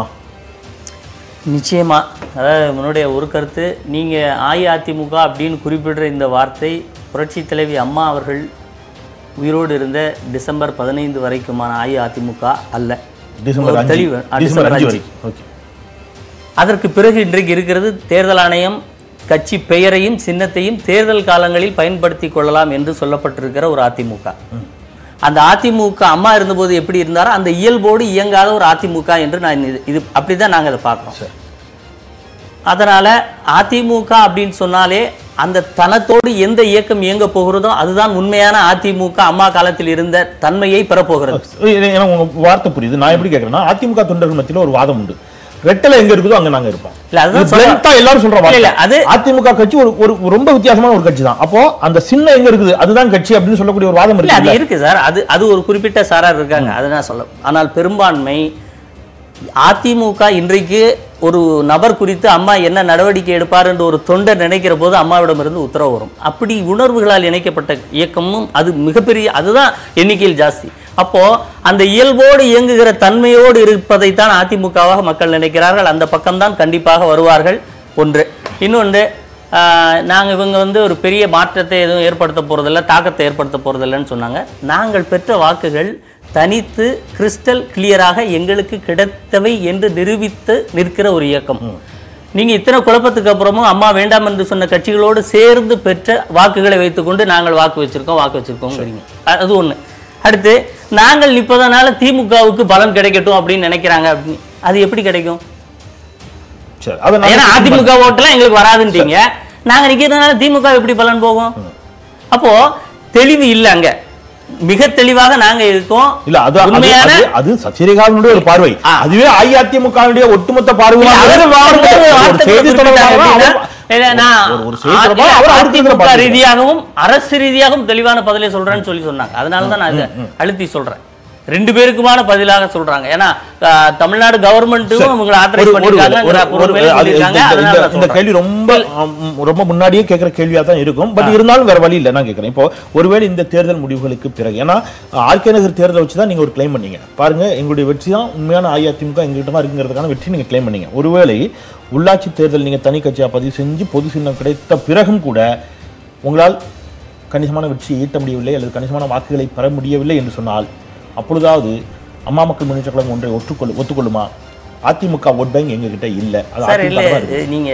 நிச்சயமா அதாவது முன்னுடைய ஒரு கருத்து நீங்கள் அஇஅதிமுக அப்படின்னு குறிப்பிடுற இந்த வார்த்தை புரட்சி தலைவி அம்மா அவர்கள் உயிரோடு இருந்த டிசம்பர் பதினைந்து வரைக்குமான அஇஅதிமுக அல்ல டிசம்பர் ஒரு அஞ்சு தெளிவு ஆ, டிசம்பர் அஞ்சு அஞ்சு. வரைக்கும் ஓகே அதற்கு பிறகு இன்றைக்கு இருக்கிறது தேர்தல் ஆணையம் கட்சி பெயரையும் சின்னத்தையும் தேர்தல் காலங்களில் பயன்படுத்தி கொள்ளலாம் என்று சொல்லப்பட்டிருக்கிற ஒரு அதிமுக அந்த அதிமுக அம்மா இருந்தபோது எப்படி இருந்தாரோ அந்த இயல்போடு இயங்காத ஒரு அதிமுக என்று நான் இது இது அப்படிதான் நாங்கள் அதை பார்க்குறோம் அதனால அதிமுக அப்படின்னு சொன்னாலே அந்த தனத்தோடு எந்த இயக்கம் இயங்க போகிறதோ அதுதான் உண்மையான அதிமுக அம்மா காலத்தில் இருந்த தன்மையை பெறப்போகிறது ஏ- ஏன்னா உங்க வார்த்தை புரியுது நான் எப்படி கேட்கறேன்னா அதிமுக தொண்டர்கள் மத்தியில ஒரு வாதம் உண்டு ரெட்டலை எங்க இருக்குதோ அங்க நாங்க இருப்போம் இல்ல, அதுதான் இது சொல்றேன். blunt ஆ எல்லாரும் சொல்ற இல்ல, இல்ல, வார்த்தை அது- அதிமுக கட்சி ஒரு ஒரு ரொம்ப வித்தியாசமான ஒரு கட்சி தான் அப்போ அந்த சின்னம் எங்க இருக்குது அதுதான் கட்சி அப்படின்னு சொல்லக்கூடிய ஒரு வாதம் இல்ல அது இருக்கு இருக்கு சார் அது அது ஒரு குறிப்பிட்ட சாரார் இருக்காங்க அதை நான் சொல்ல ஆனால் பெரும்பான்மை அதிமுக இன்றைக்கு ஒரு நபர் குறித்து அம்மா என்ன நடவடிக்கை எடுப்பார் என்று ஒரு தொண்டர் நினைக்கிற போது அம்மாவிடமிருந்து உத்தரவு வரும் அப்படி உணர்வுகளால் இணைக்கப்பட்ட இயக்கமும் அது மிகப்பெரிய அதுதான் எண்ணிக்கையில் ஜாஸ்தி அப்போ அந்த இயல்போடு இயங்குகிற தன்மையோடு இருப்பதைத்தான் அதிமுகவாக மக்கள் நினைக்கிறார்கள் அந்த பக்கம்தான் கண்டிப்பாக வருவார்கள் ஒன்று இன்னொன்று ஆஹ், நாங்க இவங்க வந்து ஒரு பெரிய மாற்றத்தை எதுவும் ஏற்படுத்த போறதில்ல தாக்கத்தை ஏற்படுத்த போறதில்லைன்னு சொன்னாங்க நாங்கள் பெற்ற வாக்குகள் தனித்து கிறிஸ்டல் கிளியராக எங்களுக்கு கிடைத்தவை என்று நிரூபித்து நிற்கிற ஒரு இயக்கம் நீங்க இத்தனை குழப்பத்துக்கு அப்புறமும் அம்மா வேண்டாம் என்று சொன்ன கட்சிகளோடு சேர்ந்து பெற்ற வாக்குகளை வைத்துக்கொண்டு நாங்கள் வாக்கு வச்சிருக்கோம் வாக்கு வச்சிருக்கோங்கிறீங்க அ- அது ஒண்ணு அடுத்து நாங்கள் நிற்பதனால திமுகவுக்கு பலன் கிடைக்கட்டும் அப்படின்னு நினைக்கிறாங்க அப்படின்னு அது எப்படி கிடைக்கும் சரி அதை நான் ஏன்னா அதிமுக ஓட்டுலாம் எங்களுக்கு வராதுன்றீங்க நாங்க நிக்கிறதுனால திமுக எப்படி பலன் போகும் அப்போ தெளிவு இல்ல அங்க மிக தெளிவாக நாங்க இருக்கோம் இல்ல அது அது- உண்மையான அது அது சசிரேகாவினுடைய ஒரு பார்வை ஆ. அதுவே அஇஅதிமுகவுடைய ஒட்டுமொத்த இல்ல, பார்வை அவரு வார்த்தை- ஒரு வார்த்தை செய்தி குறிப்பிட்டாரு தொடர்பாக அப்படின்னா, அவர் இல்ல, நான் ஒரு- ஒரு செய்தி ஆ- தொடர்பாக இல்ல, அவர் அடுத்த இதுல அதிமுக பார்த்துக்கிறார். ரீதியாகவும் அரசு ரீதியாகவும் தெளிவான பதிலை சொல்றேன்னு சொல்லி சொன்னாங்க அதனால தான் நான் இதை அழுத்தி சொல்றேன் ரெண்டு பேருக்குமான பதிலாக சொல்றாங்க ஏன்னா அஹ், தமிழ்நாடு கவர்மெண்ட்டும் உங்களை ஒரு- ஆத்தரைஸ் ஒரு- பண்ணிருக்காங்க ஒரு- ஒரு- பொறுமையில அது சொல்லியிருக்காங்க இந்த- அதனால இந்த- நான் இந்த சொல்றேன். கேள்வி ரொம்ப ஆம், ரொம்ப முன்னாடியே கேட்கிற கேள்வியா தான் இருக்கும் பட் இருந்தாலும் வேற வழி இல்லை நான் கேட்கிறேன் இப்போ ஒருவேளை இந்த தேர்தல் முடிவுகளுக்கு பிறகு ஏன்னா ஆர்கே நகர் தேர்தலை வச்சு தான் நீங்க ஒரு கிளைம் பண்ணீங்க பாருங்க எங்களுடைய வெற்றி தான் உண்மையான அஇஅதிமுக எங்ககிட்ட தான் இருக்குங்கிறதுக்கான வெற்றி நீங்க கிளைம் பண்ணீங்க ஒருவேளை உள்ளாட்சி தேர்தல் நீங்க தனி கட்சியா பதிவு செஞ்சு பொது சின்னம் கிடைத்த பிறகும் கூட உங்களால் கணிசமான வெற்றியை ஈட்ட முடியவில்லை அல்லது கணிசமான வாக்குகளை பெற முடியவில்லை என்று சொன்னால் அப்பொழுதாவது அம்மா மக்கள் முன்னேற்ற கழகம் ஒன்றை ஒற்றுக்கொள்ளு ஒத்துக்கொள்ளுமா அதிமுக ஓட் பேங்க் எங்ககிட்ட இல்லை அது சார் இல்ல அதிமுக தான் இருக்கு. நீங்க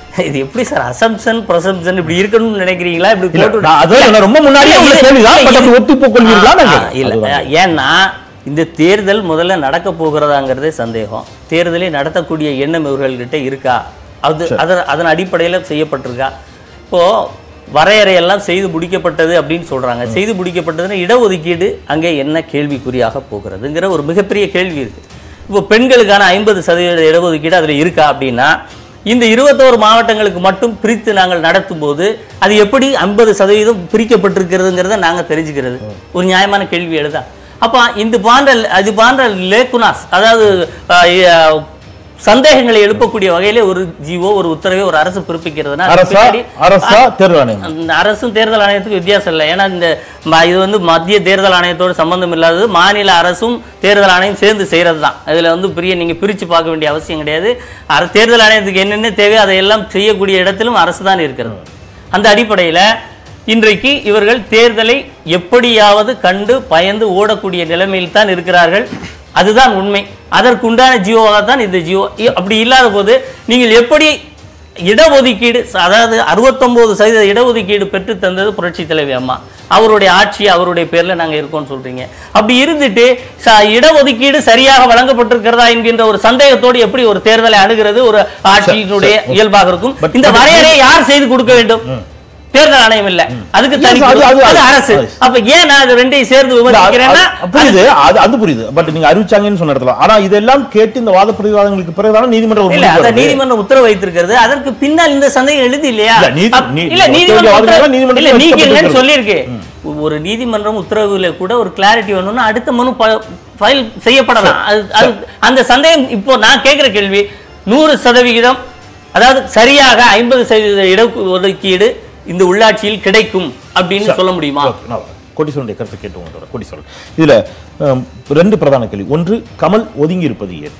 இது எப்படி சார் அசம்சன் ப்ரொசம்சன் இப்படி இருக்கணும்னு நினைக்கிறீங்களா இப்படி இல்ல, போட்டு நான் அதான் சொன்னேன், ரொம்ப முன்னாடியே உள்ள இல்ல, கேள்விதான். இல்ல, பட் அப்படி இது- ஒத்துப்போக் கொள்வீர்களா? ஆ, நான் இல்ல அதுதான். ஏன்னா இந்த தேர்தல் முதல்ல நடக்க போகிறதாங்கிறதே சந்தேகம் தேர்தலை நடத்தக்கூடிய எண்ணம் இவர்கள்கிட்ட இருக்கா அது அதன் அதன் அடிப்படையில் செய்யப்பட்டிருக்கா இப்போ வரையறையெல்லாம் செய்து முடிக்கப்பட்டது அப்படின்னு சொல்றாங்க செய்து முடிக்கப்பட்டதுன்னா இடஒதுக்கீடு அங்கே என்ன கேள்விக்குறியாக போகிறதுங்கிற ஒரு மிகப்பெரிய கேள்வி இருக்கு இப்போ பெண்களுக்கான ஐம்பது சதவீத இடஒதுக்கீடு அதில் இருக்கா அப்படின்னா இந்த இருபத்தோரு மாவட்டங்களுக்கு மட்டும் பிரித்து நாங்கள் நடத்தும் போது அது எப்படி ஐம்பது சதவீதம் பிரிக்கப்பட்டிருக்கிறதுங்கிறத நாங்கள் தெரிஞ்சுக்கிறது ஒரு நியாயமான கேள்வி எழுதா அப்போ இந்த பாண்ட அது பாண்ட லேக்குனாஸ் அதாவது அஹ், அஹ், சந்தேகங்களை எழுப்பக்கூடிய வகையிலே ஒரு ஜீவோ ஒரு உத்தரவை ஒரு அரசு பிறப்பிக்கிறதுனா அதுக்கு அரசா பின்னாடி- அரசா தேர்தல் ஆணையம் அந்த அரசும் தேர்தல் ஆணையத்துக்கு வித்தியாசம் இல்லை ஏன்னா இந்த ம- இது வந்து மத்திய தேர்தல் ஆணையத்தோடு சம்பந்தம் இல்லாதது மாநில அரசும் தேர்தல் ஆணையம் சேர்ந்து செய்கிறது தான் இதில் வந்து பெரிய நீங்கள் பிரித்து பார்க்க வேண்டிய அவசியம் கிடையாது அர தேர்தல் ஆணையத்துக்கு என்னென்ன தேவையோ அதையெல்லாம் செய்யக்கூடிய இடத்திலும் அரசு தான் இருக்கிறது அந்த அடிப்படையில் இன்றைக்கு இவர்கள் தேர்தலை எப்படியாவது கண்டு பயந்து ஓடக்கூடிய நிலைமையில் தான் இருக்கிறார்கள் அதுதான் உண்மை அதற்குண்டான ஜியோவாக தான் இந்த ஜியோ இ- அப்படி இல்லாத போது நீங்கள் எப்படி இடஒதுக்கீடு ச- அதாவது அறுபத்தொன்பது சதவீத இடஒதுக்கீடு பெற்று தந்தது புரட்சி தலைவி அம்மா அவருடைய ஆட்சி அவருடைய பேர்ல நாங்க இருக்கோம்னு சொல்றீங்க அப்படி இருந்துட்டு ச- இடஒதுக்கீடு சரியாக வழங்கப்பட்டிருக்கிறதா என்கின்ற ஒரு சந்தேகத்தோடு எப்படி ஒரு தேர்தலை அணுகிறது ஒரு ஆட்சியினுடைய இயல்பாக இருக்கும் But- இந்த but- வரையறையை யார் செய்து கொடுக்க வேண்டும் தேர்தல் ஆணையம் இல்ல அதுக்கு Yes, தனி அது- அது- அது அது- அரசு அது- அப்ப ஏன் நான் அது ரெண்டையும் சேர்ந்து இல்ல, அது- விமர்சிக்கிறேன்னா அது- புரியுது அது அது புரியுது பட் நீங்க அறிவிச்சாங்கன்னு சொன்ன இடத்துல ஆனா இதெல்லாம் கேட்டு இந்த வாத பிரதிவாதங்களுக்கு பிறகுதான நீதிமன்றம் ஒரு இல்ல முடிவுக்கு அந்த வருது. நீதிமன்றம் உத்தரவு வைத்திருக்கிறது அதற்கு பின்னால் இந்த சந்தேகம் எழுதி இல்லையா இல்ல, நீதி- அப்- நீ- இல்ல நீ- நீதிமன்றம் வாதங்களை உத்தரவு- நீதிமன்றத்தில் இல்ல நீக்கிங்கன்னு வைக்கப்பட்டிருக்கிறது. சொல்லியிருக்கு ஒரு நீதிமன்றம் உத்தரவுல கூட ஒரு கிளாரிட்டி வேணும்னா அடுத்த மனு ஃபைல் செய்யப்படலாம் அது அது அந்த சந்தேகம் இப்போ நான் கேட்கிற கேள்வி நூறு சதவிகிதம் அதாவது சரியாக ஐம்பது சதவீத இட ஒதுக்கீடு இந்த உள்ளாட்சியில் கிடைக்கும் அப்படின்னு சொல்ல முடியுமா ஓகே, நான் வரேன். கோட்டீஸ்வரனுடைய கருத்தை கேட்டு உங்களோட கோட்டீஸ்வரன் இதுல ஹம், ரெண்டு பிரதான கேள்வி ஒன்று கமல் ஒதுங்கி இருப்பது ஏன்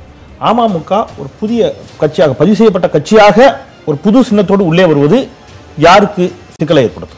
அமமுக ஒரு புதிய கட்சியாக பதிவு செய்யப்பட்ட கட்சியாக ஒரு புது சின்னத்தோடு உள்ளே வருவது யாருக்கு சிக்கலை ஏற்படுத்தும்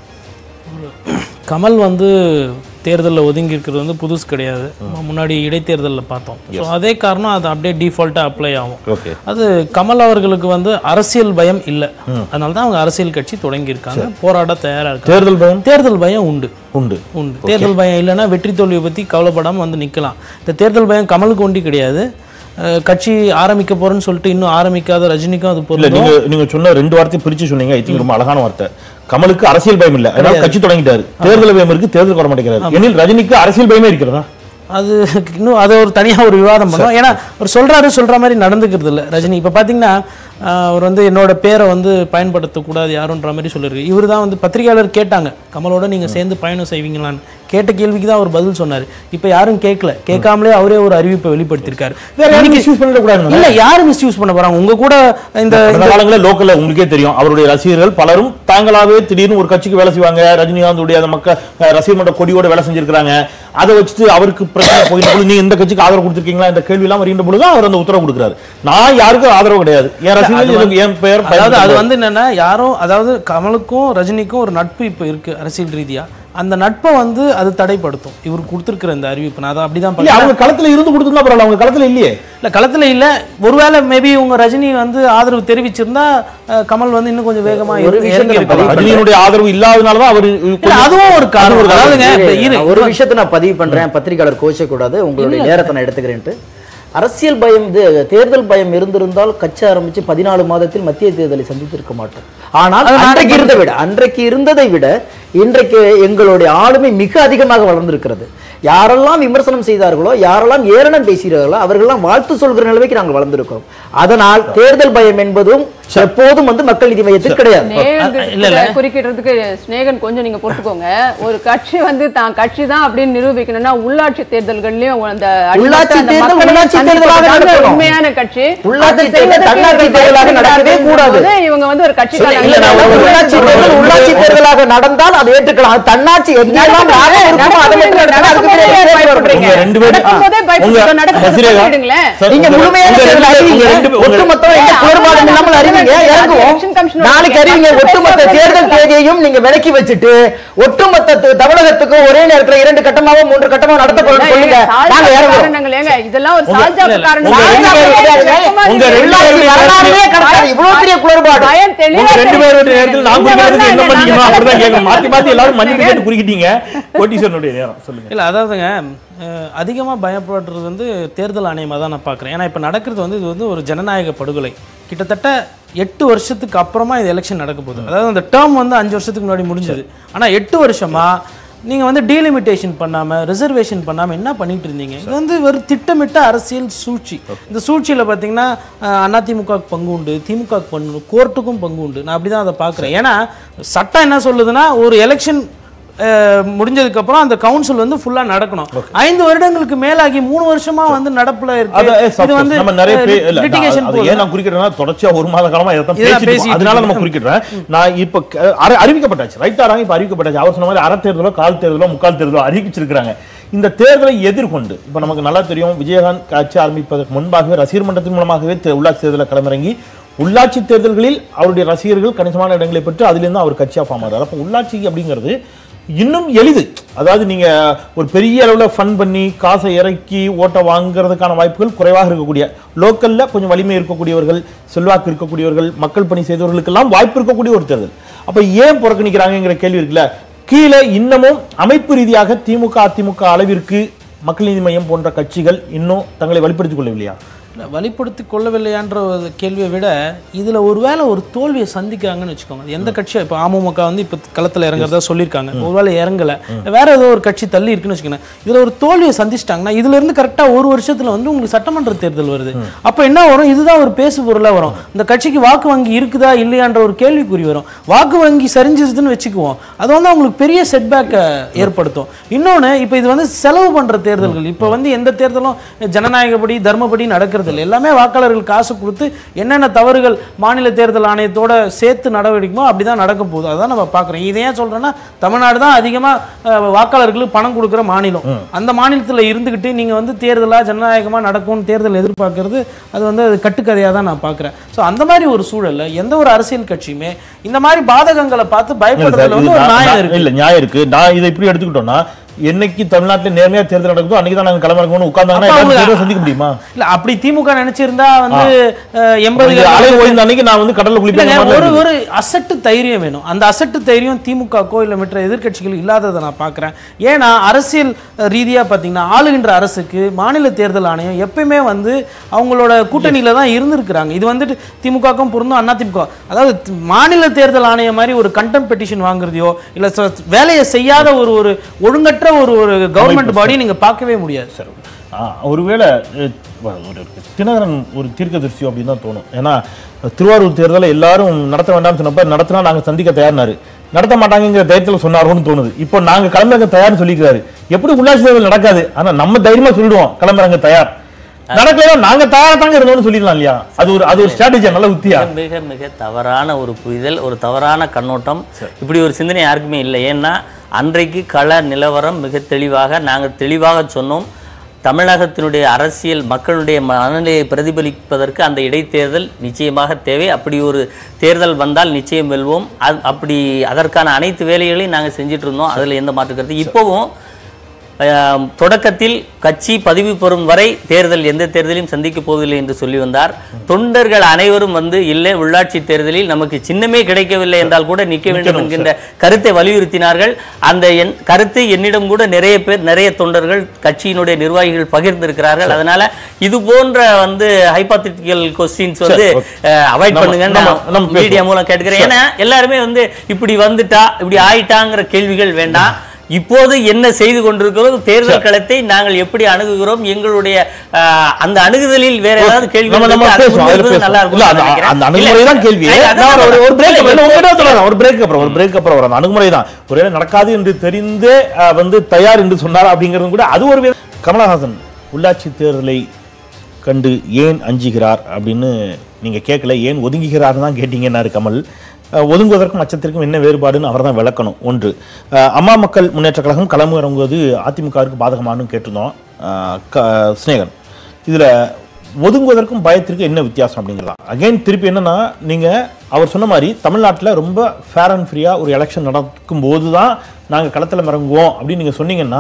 கமல் வந்து தேர்தலில் ஒதுங்கி இருக்கிறது வந்து புதுசு கிடையாது நம்ம முன்னாடி இடைத்தேர்தலில் பார்த்தோம் ஸோ அதே காரணம் அது அப்படியே டிஃபால்ட்டாக அப்ளை ஆகும் ஓகே அது கமல் அவர்களுக்கு வந்து அரசியல் பயம் இல்லை அதனால தான் அவங்க அரசியல் கட்சி தொடங்கியிருக்காங்க போராட தயாராக இருக்காங்க தேர்தல் பயம் தேர்தல் பயம் உண்டு உண்டு உண்டு தேர்தல் பயம் இல்லைன்னா வெற்றி தோல்வியை பற்றி கவலைப்படாமல் வந்து நிற்கலாம் இந்த தேர்தல் பயம் கமலுக்கு ஒண்டி கிடையாது அஹ் கட்சி ஆரம்பிக்க போறேன்னு சொல்லிட்டு இன்னும் ஆரம்பிக்காத ரஜினிக்கும் அது இல்ல பொருந்தும் நீங்க நீங்க சொன்ன ரெண்டு வார்த்தை பிரிச்சு சொன்னீங்க ஐ திங்க் ரொம்ப அழகான வார்த்தை கமலுக்கு அரசியல் பயம் இல்ல அதனால கட்சி தொடங்கிட்டாரு தேர்தல் பயம் இருக்கு தேர்தல் வர மாட்டேங்கிறாரு எனில் ரஜினிக்கு அரசியல் பயமே இருக்கிறதா அது இன்னும் அதை ஒரு தனியா ஒரு விவாதம் பண்ணோம் ஏன்னா அவர் சொல்றாரு சொல்ற மாதிரி நடந்துக்கிறது இல்ல ரஜினி இப்ப பாத்தீங்கன்னா ஆஹ், அவர் வந்து என்னோட பேரை வந்து பயன்படுத்தக்கூடாது யாருன்ற மாதிரி சொல்லியிருக்கு இவர் தான் வந்து பத்திரிகையாளர் கேட்டாங்க கமலோட நீங்க சேர்ந்து பயணம் செய்வீங்களான்னு கேட்ட கேள்விக்கு தான் அவர் பதில் சொன்னாரு இப்ப யாரும் கேட்கல கேட்காமலே அவரே ஒரு அறிவிப்பை வெளிப்படுத்தியிருக்காரு வேற யாரும் இன்னைக்கு- misuse பண்ணிடக்கூடாதுன்னு இல்ல யாரு மிஸ்யூஸ் பண்ண போறாங்க உங்க கூட இந்த கடந்த காலங்களில் லோக்கல்ல உங்களுக்கே தெரியும் அவருடைய ரசிகர்கள் பலரும் தாங்களாவே திடீர்னு ஒரு கட்சிக்கு வேலை செய்வாங்க ரஜினிகாந்துடைய அந்த மக்கள் அஹ், ரசிகர் மன்ற கொடியோட வேலை செஞ்சிருக்காங்க அதை வச்சுட்டு அவருக்கு பிரச்சனை போயிட்ட பொழுது நீங்க இந்த கட்சிக்கு ஆதரவு கொடுத்திருக்கீங்களா இந்த கேள்வி எல்லாம் வருகின்ற பொழுது அவர் அந்த உத்தரவு கொடுக்குறாரு நான் யாருக்கும் ஆதரவு கிடையாது என் ரசிகர்கள் எனக்கு என் பெயர் அதாவது அது பயன்படுத்தக்கூடாது. வந்து என்னன்னா யாரும் அதாவது கமலுக்கும் ரஜினிக்கும் ஒரு நட்பு இப்போ இருக்கு அரசியல் ரீதியா அந்த நட்பை வந்து அது தடைப்படுத்தும் இவர் கொடுத்துருக்கிற இந்த அறிவிப்பு நான் அதை அப்படிதான் இல்ல பார்க்கிறேன். அவங்க களத்துல இருந்து கொடுத்துருந்தா பரவாயில்ல அவங்க களத்துல இல்லையே இல்ல களத்துல இல்ல ஒருவேளை மேபி உங்க ரஜினி வந்து ஆதரவு தெரிவிச்சிருந்தா அஹ், கமல் வந்து இன்னும் கொஞ்சம் வேகமா ஒரு இறங்கி- விஷயத்தை இறங்கி நான் பதிவு இருக்கலாம். ரஜினியினுடைய ஆதரவு இல்லாதனாலதான் அவர் இல்ல அதுவும் ஒரு காரணம் அதாவதுங்க இப்ப இரு நான் ஒரு விஷயத்தை நான் பதிவு பண்றேன் பத்திரிகையாளர் கோச்ச கூடாது உங்களுடைய நேரத்தை நான் எடுத்துக்கிறேன்ட்டு அரசியல் பயம் இது தேர்தல் பயம் இருந்திருந்தால் கட்சி ஆரம்பிச்சு பதினாலு மாதத்தில் மத்திய தேர்தலை சந்தித்திருக்க மாட்டோம் ஆனால் அன்றைக்கு இருந்ததை விட அன்றைக்கு இருந்ததை விட இன்றைக்கு எங்களுடைய ஆளுமை மிக அதிகமாக வளர்ந்திருக்கிறது யாரெல்லாம் விமர்சனம் செய்தார்களோ யாரெல்லாம் ஏளனம் பேசுகிறார்களோ அவர்களெல்லாம் வாழ்த்து சொல்கிற நிலைமைக்கு நாங்கள் வளர்ந்திருக்கிறோம் அதனால் தேர்தல் பயம் என்பதும் எப்போதும் வந்து மக்கள் நீதி மையத்தில் கிடையாது ஸ்நேகன் இல்ல, இல்ல. குறுக்கிடுறதுக்கு ஸ்நேகன் கொஞ்சம் நீங்க பொறுத்துக்கோங்க ஒரு கட்சி வந்து தான் கட்சி தான் அப்படின்னு நிரூபிக்கணும்னா உள்ளாட்சி தேர்தல்கள்லயும் அந்த அடிமட்ட உள்ளாட்சி அந்த தேர்தல் மக்களை உள்ளாட்சி தேர்தலாக சந்திப்பது தாங்க நடக்கணும். உண்மையான கட்சி உள்ளாட்சி அதை தேர்தல் செய்வதற்கு தன்னாட்சி இவர்கள் தேர்தலாக நடக்கவே கூடாது. போது இவங்க வந்து ஒரு கட்சி இல்ல, நான் ஒரு உள்ளாட்சி தேர்தல் உள்ளாட்சி தேர்தலாக நடந்தால் அதை ஏற்றுக்கலாம் அது தன்னாட்சி எங்கெல்லாம் லாபம் இருக்குமோ அதை மட்டும் நடத்தலாம். அதுக்கு பிறகு பேர் வரணும். உங்க ரெண்டு பேரும் நடக்கும்போதே பயப்படுறீங்க. உங்க நடக்கும்போது ரசிகர்கள் பயப்படுங்களேன். சார், நீங்க உங்க- முழுமையான உங்க ரெண்டு தேர்தல் பேரும் உங்க அறிவிங்க ரெண்டு பேரும் உங்க- ஒட்டுமொத்தம் எந்த ஏன் குளறுபாடு அவங்க இல்லாமல் அறிவிங்க election இறங்குவோம் commission நாளைக்கு அறிவிங்க பத்து ஒட்டுமொத்த பேர் தேர்தல் பேசலாம். தேதியையும் நீங்க விலக்கி வச்சுட்டு ஒட்டுமொத்த த- தமிழகத்துக்கும் ஒரே நேரத்துல இரண்டு கட்டமாவோ மூன்று கட்டமாவோ நடத்தப்படும் சொல்லுங்க சால்ஜா நாங்க இறங்குவோம் காரணங்கள் ஏங்க இதெல்லாம் ஒரு உங்க- சால்ஜா இல்ல, இல்ல. காரணம் உங்க சால்ஜா ரெண்டு பேரும் கிடையாதுங்க. உங்க ரெண்டு பேருடைய வரலாறுலயே நேரத்துல- கிடைக்காது. இவ்வளவு பெரிய குளறுபாடு பயம் தெளிவா உங்க ரெண்டு பேருடைய தெரியுது. நேரத்தில் நான் நீங்க குறிக்கிறதுக்கு என்ன வரலாம், பண்ணீங்க நாங்க அப்படிதான் கேட்கணும் வரலாம். மாத்தி மாத்தி எல்லாரும் மன்னிப்பு கேட்டு குறிக்கிட்டீங்க கோட்டீஸ்வரனுடைய நேரம் சொல்லுங்க இல்லை அதாவதுங்க அஹ், அதிகமா பயப்படுறது வந்து தேர்தல் ஆணையமாக தான் நான் பார்க்குறேன் ஏன்னா இப்போ நடக்கிறது வந்து இது வந்து ஒரு ஜனநாயக படுகொலை கிட்டத்தட்ட எட்டு வருஷத்துக்கு அப்புறமா இது எலெக்ஷன் நடக்க போகுது அதாவது அந்த டேர்ம் வந்து அஞ்சு வருஷத்துக்கு முன்னாடி முடிஞ்சது ஆனால் எட்டு வருஷமா நீங்க வந்து டீலிமிட்டேஷன் பண்ணாம ரிசர்வேஷன் பண்ணாம என்ன பண்ணிட்டு இருந்தீங்க இது வந்து ஒரு திட்டமிட்ட அரசியல் சூழ்ச்சி இந்த சூழ்ச்சியில பாத்தீங்கன்னா அஹ், அதிமுகவுக்கு பங்கு உண்டு திமுகவுக்கு பங்கு உண்டு கோர்ட்டுக்கும் பங்கு உண்டு நான் அப்படிதான் அதை பார்க்குறேன் ஏன்னா சட்டம் என்ன சொல்லுதுன்னா ஒரு எலெக்ஷன் முடிஞ்சதுக்கு அப்புறம் அந்த கவுன்சில் வந்து ஃபுல்லா நடக்கணும் ஐந்து வருடங்களுக்கு மேலாகி மூணு வருஷமா வந்து நடப்புல அத, இருக்கு ஏ, இது suppose வந்து நம்ம நிறைய பே- இல்ல, நான் litigation அது போகுது. ஏன் நான் குறிக்கிறேன்னா தொடர்ச்சியா ஒரு மாத காலமா இதைத்தான் இதான் பேசிட்டு இருக்கோம். பேசிட்டு அதனால நம்ம இருக்கோம். குறிக்கிறேன் நான் இப்ப க- அற- அறிவிக்கப்பட்டாச்சு ரைட்டாராங்க இப்ப அறிவிக்கப்பட்டாச்சு அவர் சொன்ன மாதிரி அரை தேர்தலோ கால் தேர்தலோ முக்கால் தேர்தலோ அறிவிச்சிருக்காங்க இந்த தேர்தலை எதிர்கொண்டு இப்ப நமக்கு நல்லா தெரியும் விஜயகாந்த் கட்சி ஆரம்பிப்பதற்கு முன்பாகவே ரசிகர் மன்றத்தின் மூலமாகவே தே- உள்ளாட்சி தேர்தலில் களமிறங்கி உள்ளாட்சி தேர்தல்களில் அவருடைய ரசிகர்கள் கணிசமான இடங்களை பெற்று அதிலிருந்து அவர் கட்சியா ஃபார்ம் ஆகிறார் அப்போ உள்ளாட்சி அப்படிங்கிறது இன்னும் எளிது அதாவது நீங்க ஒரு பெரிய அளவுல ஃபன் பண்ணி காசை இறக்கி ஓட்டை வாங்குறதுக்கான வாய்ப்புகள் குறைவாக இருக்கக்கூடிய லோக்கல்ல கொஞ்சம் வலிமை இருக்கக்கூடியவர்கள் செல்வாக்கு இருக்கக்கூடியவர்கள் மக்கள் பணி செய்தவர்களுக்கெல்லாம் வாய்ப்பு இருக்கக்கூடிய ஒரு தேர்தல் அப்ப ஏன் புறக்கணிக்கிறாங்கங்கிற கேள்வி இருக்குல்ல கீழே இன்னமும் அமைப்பு ரீதியாக திமுக அதிமுக அளவிற்கு மக்கள் நீதி மையம் போன்ற கட்சிகள் இன்னும் தங்களை வெளிப்படுத்திக் கொள்ளவில்லையா இல்ல, வழிப்படுத்தி கொள்ளவில்லையான்ற ஒரு கேள்வியை விட இதுல ஒருவேளை ஒரு தோல்வியை சந்திக்கிறாங்கன்னு வச்சுக்கோங்க அது எந்த கட்சியா இப்போ அமமுக வந்து இப்போ களத்துல இறங்குறதா சொல்லியிருக்காங்க ஒருவேளை இறங்கல வேற ஏதோ ஒரு கட்சி தள்ளி இருக்குன்னு வச்சுக்கோங்க இதுல ஒரு தோல்வியை சந்திச்சிட்டாங்கன்னா இதுல இருந்து கரெக்டா ஒரு வருஷத்துல வந்து உங்களுக்கு சட்டமன்ற தேர்தல் வருது அப்ப என்ன வரும் இதுதான் ஒரு பேசு பொருளா வரும் இந்த கட்சிக்கு வாக்கு வங்கி இருக்குதா இல்லையான்ற ஒரு கேள்விக்குறி வரும் வாக்கு வங்கி சரிஞ்சிருதுன்னு வச்சுக்குவோம் அது வந்து அவங்களுக்கு பெரிய செட்பேக்கை ஏற்படுத்தும் இன்னொன்னு இப்போ இது வந்து செலவு பண்ற தேர்தல்கள் இப்போ வந்து எந்த தேர்தலும் ஜனநாயகப்படி தர்மப்படி நடக்கிறது இல்லை எல்லாமே வாக்காளர்கள் காசு கொடுத்து என்னென்ன தவறுகள் மாநில தேர்தல் ஆணையத்தோட சேர்த்து நடவடிக்கைமோ அப்படிதான் நடக்க போகுது அதான் நம்ம பார்க்குறோம் இதை ஏன் சொல்றேன்னா தமிழ்நாடு தான் அதிகமா அஹ், வாக்காளர்களுக்கு பணம் கொடுக்குற மாநிலம் அந்த மாநிலத்துல இருந்துகிட்டு நீங்க வந்து தேர்தலா ஜனநாயகமா நடக்கும்னு தேர்தல் எதிர்பார்க்கறது அது வந்து அது கட்டுக்கதையா தான் நான் பார்க்குறேன் ஸோ அந்த மாதிரி ஒரு சூழல்ல எந்த ஒரு அரசியல் கட்சியுமே இந்த மாதிரி பாதகங்களை பார்த்து இல்ல சார், பயப்படுறதுல இது வந்து ஒரு நான்- நியாயம் நான்- இருக்கு இல்ல நியாயம் இருக்கு நான் இதை இப்படி எடுத்துக்கிட்டோம்னா என்னைக்கு தமிழ்நாட்டுல நேர்மையா தேர்தல் நடக்குதோ அன்னைக்கு தான் நாங்க களமிறங்கணும்னு உட்கார்ந்தாங்கன்னா அப்ப எல்லாரும் அவங்க- தேர்தலை சந்திக்க முடியுமா இல்ல அப்படி திமுக நினைச்சிருந்தா வந்து அஹ், எண்பது இந்த அலை ஓய்ந்த அன்னைக்கு நான் வந்து கடல்ல இல்லைங்க, குளிப்பேன் ஒரு ஒரு அசட்டு தைரியம் வேணும் அந்த அசட்டு தைரியம் திமுகக்கோ இல்லை மற்ற எதிர்க்கட்சிகள் இல்லாததை நான் பார்க்குறேன் ஏன்னா அரசியல் அஹ், ரீதியா பார்த்தீங்கன்னா ஆளுகின்ற அரசுக்கு மாநில தேர்தல் ஆணையம் எப்பயுமே வந்து அவங்களோட கூட்டணியில தான் இருந்திருக்கிறாங்க இது வந்துட்டு திமுகக்கும் பொருந்தும் அண்ணா திமுக அதாவது தி- மாநில தேர்தல் ஆணையம் மாதிரி ஒரு கண்டம் பெட்டிஷன் வாங்குறதையோ இல்ல ச- வேலையை செய்யாத ஒரு ஒரு ஒழுங்கற்ற ஒரு ஒரு கவர்மெண்ட் பாடி நீங்க பார்க்கவே முடியாது சரி ஆ, ஒருவேளை அஹ், ஒரு தினகரன் ஒரு தீர்க்கதரிசி அப்படின்னு தான் தோணும் ஏன்னா திருவாரூர் தேர்தலை எல்லாரும் நடத்த வேண்டாம்னு சொன்னப்ப நடத்தினா நாங்க சந்திக்க தயார்னாரு நடத்த மாட்டாங்கங்கிற தைரியத்துல சொன்னாரோன்னு தோணுது இப்போ நாங்க கிளம்புறங்க தயார்னு சொல்லிக்கிறாரு எப்படி உள்ளாட்சி தேர்தல் நடக்காது ஆனா நம்ம தைரியமா சொல்லிடுவோம் கிளம்புறாங்க தயார் நடக்கலையா நாங்க தயாரா தாங்க இருந்தோம்னு சொல்லிடலாம் இல்லையா அது ஒரு அது ஒரு ஸ்ட்ராட்டஜி நல்ல உத்தியா மிக மிக தவறான ஒரு புரிதல் ஒரு தவறான கண்ணோட்டம் இப்படி ஒரு சிந்தனை யாருக்குமே இல்லை ஏன்னா அன்றைக்கு கள நிலவரம் மிக தெளிவாக நாங்கள் தெளிவாக சொன்னோம் தமிழகத்தினுடைய அரசியல் மக்களுடைய மனநிலையை பிரதிபலிப்பதற்கு அந்த இடைத்தேர்தல் நிச்சயமாக தேவை அப்படி ஒரு தேர்தல் வந்தால் நிச்சயம் வெல்வோம் அது அப்படி அதற்கான அனைத்து வேலைகளையும் நாங்கள் செஞ்சுட்டு இருந்தோம் அதில் எந்த மாற்று கருத்து இப்போவும் அஹ், தொடக்கத்தில் கட்சி பதிவு பெறும் வரை தேர்தல் எந்த தேர்தலையும் சந்திக்க போவதில்லை என்று சொல்லி வந்தார் தொண்டர்கள் அனைவரும் வந்து இல்லை உள்ளாட்சி தேர்தலில் நமக்கு சின்னமே கிடைக்கவில்லை என்றால் கூட நிற்க வேண்டும் என்கின்ற கருத்தை வலியுறுத்தினார்கள் அந்த என் கருத்தை என்னிடம் கூட நிறைய பேர் நிறைய தொண்டர்கள் கட்சியினுடைய நிர்வாகிகள் பகிர்ந்திருக்கிறார்கள் அதனால இது போன்ற வந்து ஹைபாத்திட்டிக்கல் கொஸ்டின்ஸ் வந்து okay. அவாய்ட் நம்ம- பண்ணுங்கன்னு நம்ம- நம்ம நான் மீடியா மூலம் கேட்டுக்கிறேன் ஏன்னா எல்லாருமே வந்து இப்படி வந்துட்டா இப்படி ஆயிட்டாங்கிற கேள்விகள் வேண்டாம் இப்போது என்ன செய்து கொண்டிருக்கிறோம் தேர்தல் களத்தை நாங்கள் எப்படி அணுகுகிறோம் எங்களுடைய ஆஹ், அந்த அணுகுதலில் வேற ஏதாவது கேள்வி நம்ம நம்ம பேசுவோம் அதுல பேசுவோம். நல்லா இல்ல, அந்த- இருக்கும் அந்த அணுகுமுறை தான் கேள்வி நான் ஒரு- ஒரு பிரேக் உங்ககிட்ட சொல்றேன் ஒரு பிரேக் அப்புறம் ஒரு பிரேக் அப்புறம் வரும் அந்த அணுகுமுறை தான் ஒருவேளை நடக்காது என்று தெரிந்தே அஹ், வந்து தயார் என்று சொன்னார் அப்படிங்கிறது கூட அது ஒரு வித- கமலஹாசன் உள்ளாட்சி தேர்தலை கண்டு ஏன் அஞ்சுகிறார் அப்படின்னு நீங்க கேட்கல ஏன் ஒதுங்குகிறார்னு தான் கேட்டீங்கன்னாரு கமல் அஹ், ஒதுங்குவதற்கும் அச்சத்திற்கும் என்ன வேறுபாடுன்னு அவர் தான் விளக்கணும் ஒன்று அஹ், அம்மா மக்கள் முன்னேற்ற கழகம் களம் இறங்குவது அதிமுகவிற்கு பாதகமானு கேட்டிருந்தோம் அஹ், க- ஸ்நேகன் இதுல ஒதுங்குவதற்கும் பயத்திற்கு என்ன வித்தியாசம் அப்படிங்கிறதா அகைன் திருப்பி என்னன்னா நீங்க அவர் சொன்ன மாதிரி தமிழ்நாட்டுல ரொம்ப ஃபேர் அண்ட் ஃப்ரீயா ஒரு எலெக்ஷன் நடக்கும் போது தான் நாங்க களத்துல இறங்குவோம் அப்படின்னு நீங்க சொன்னீங்கன்னா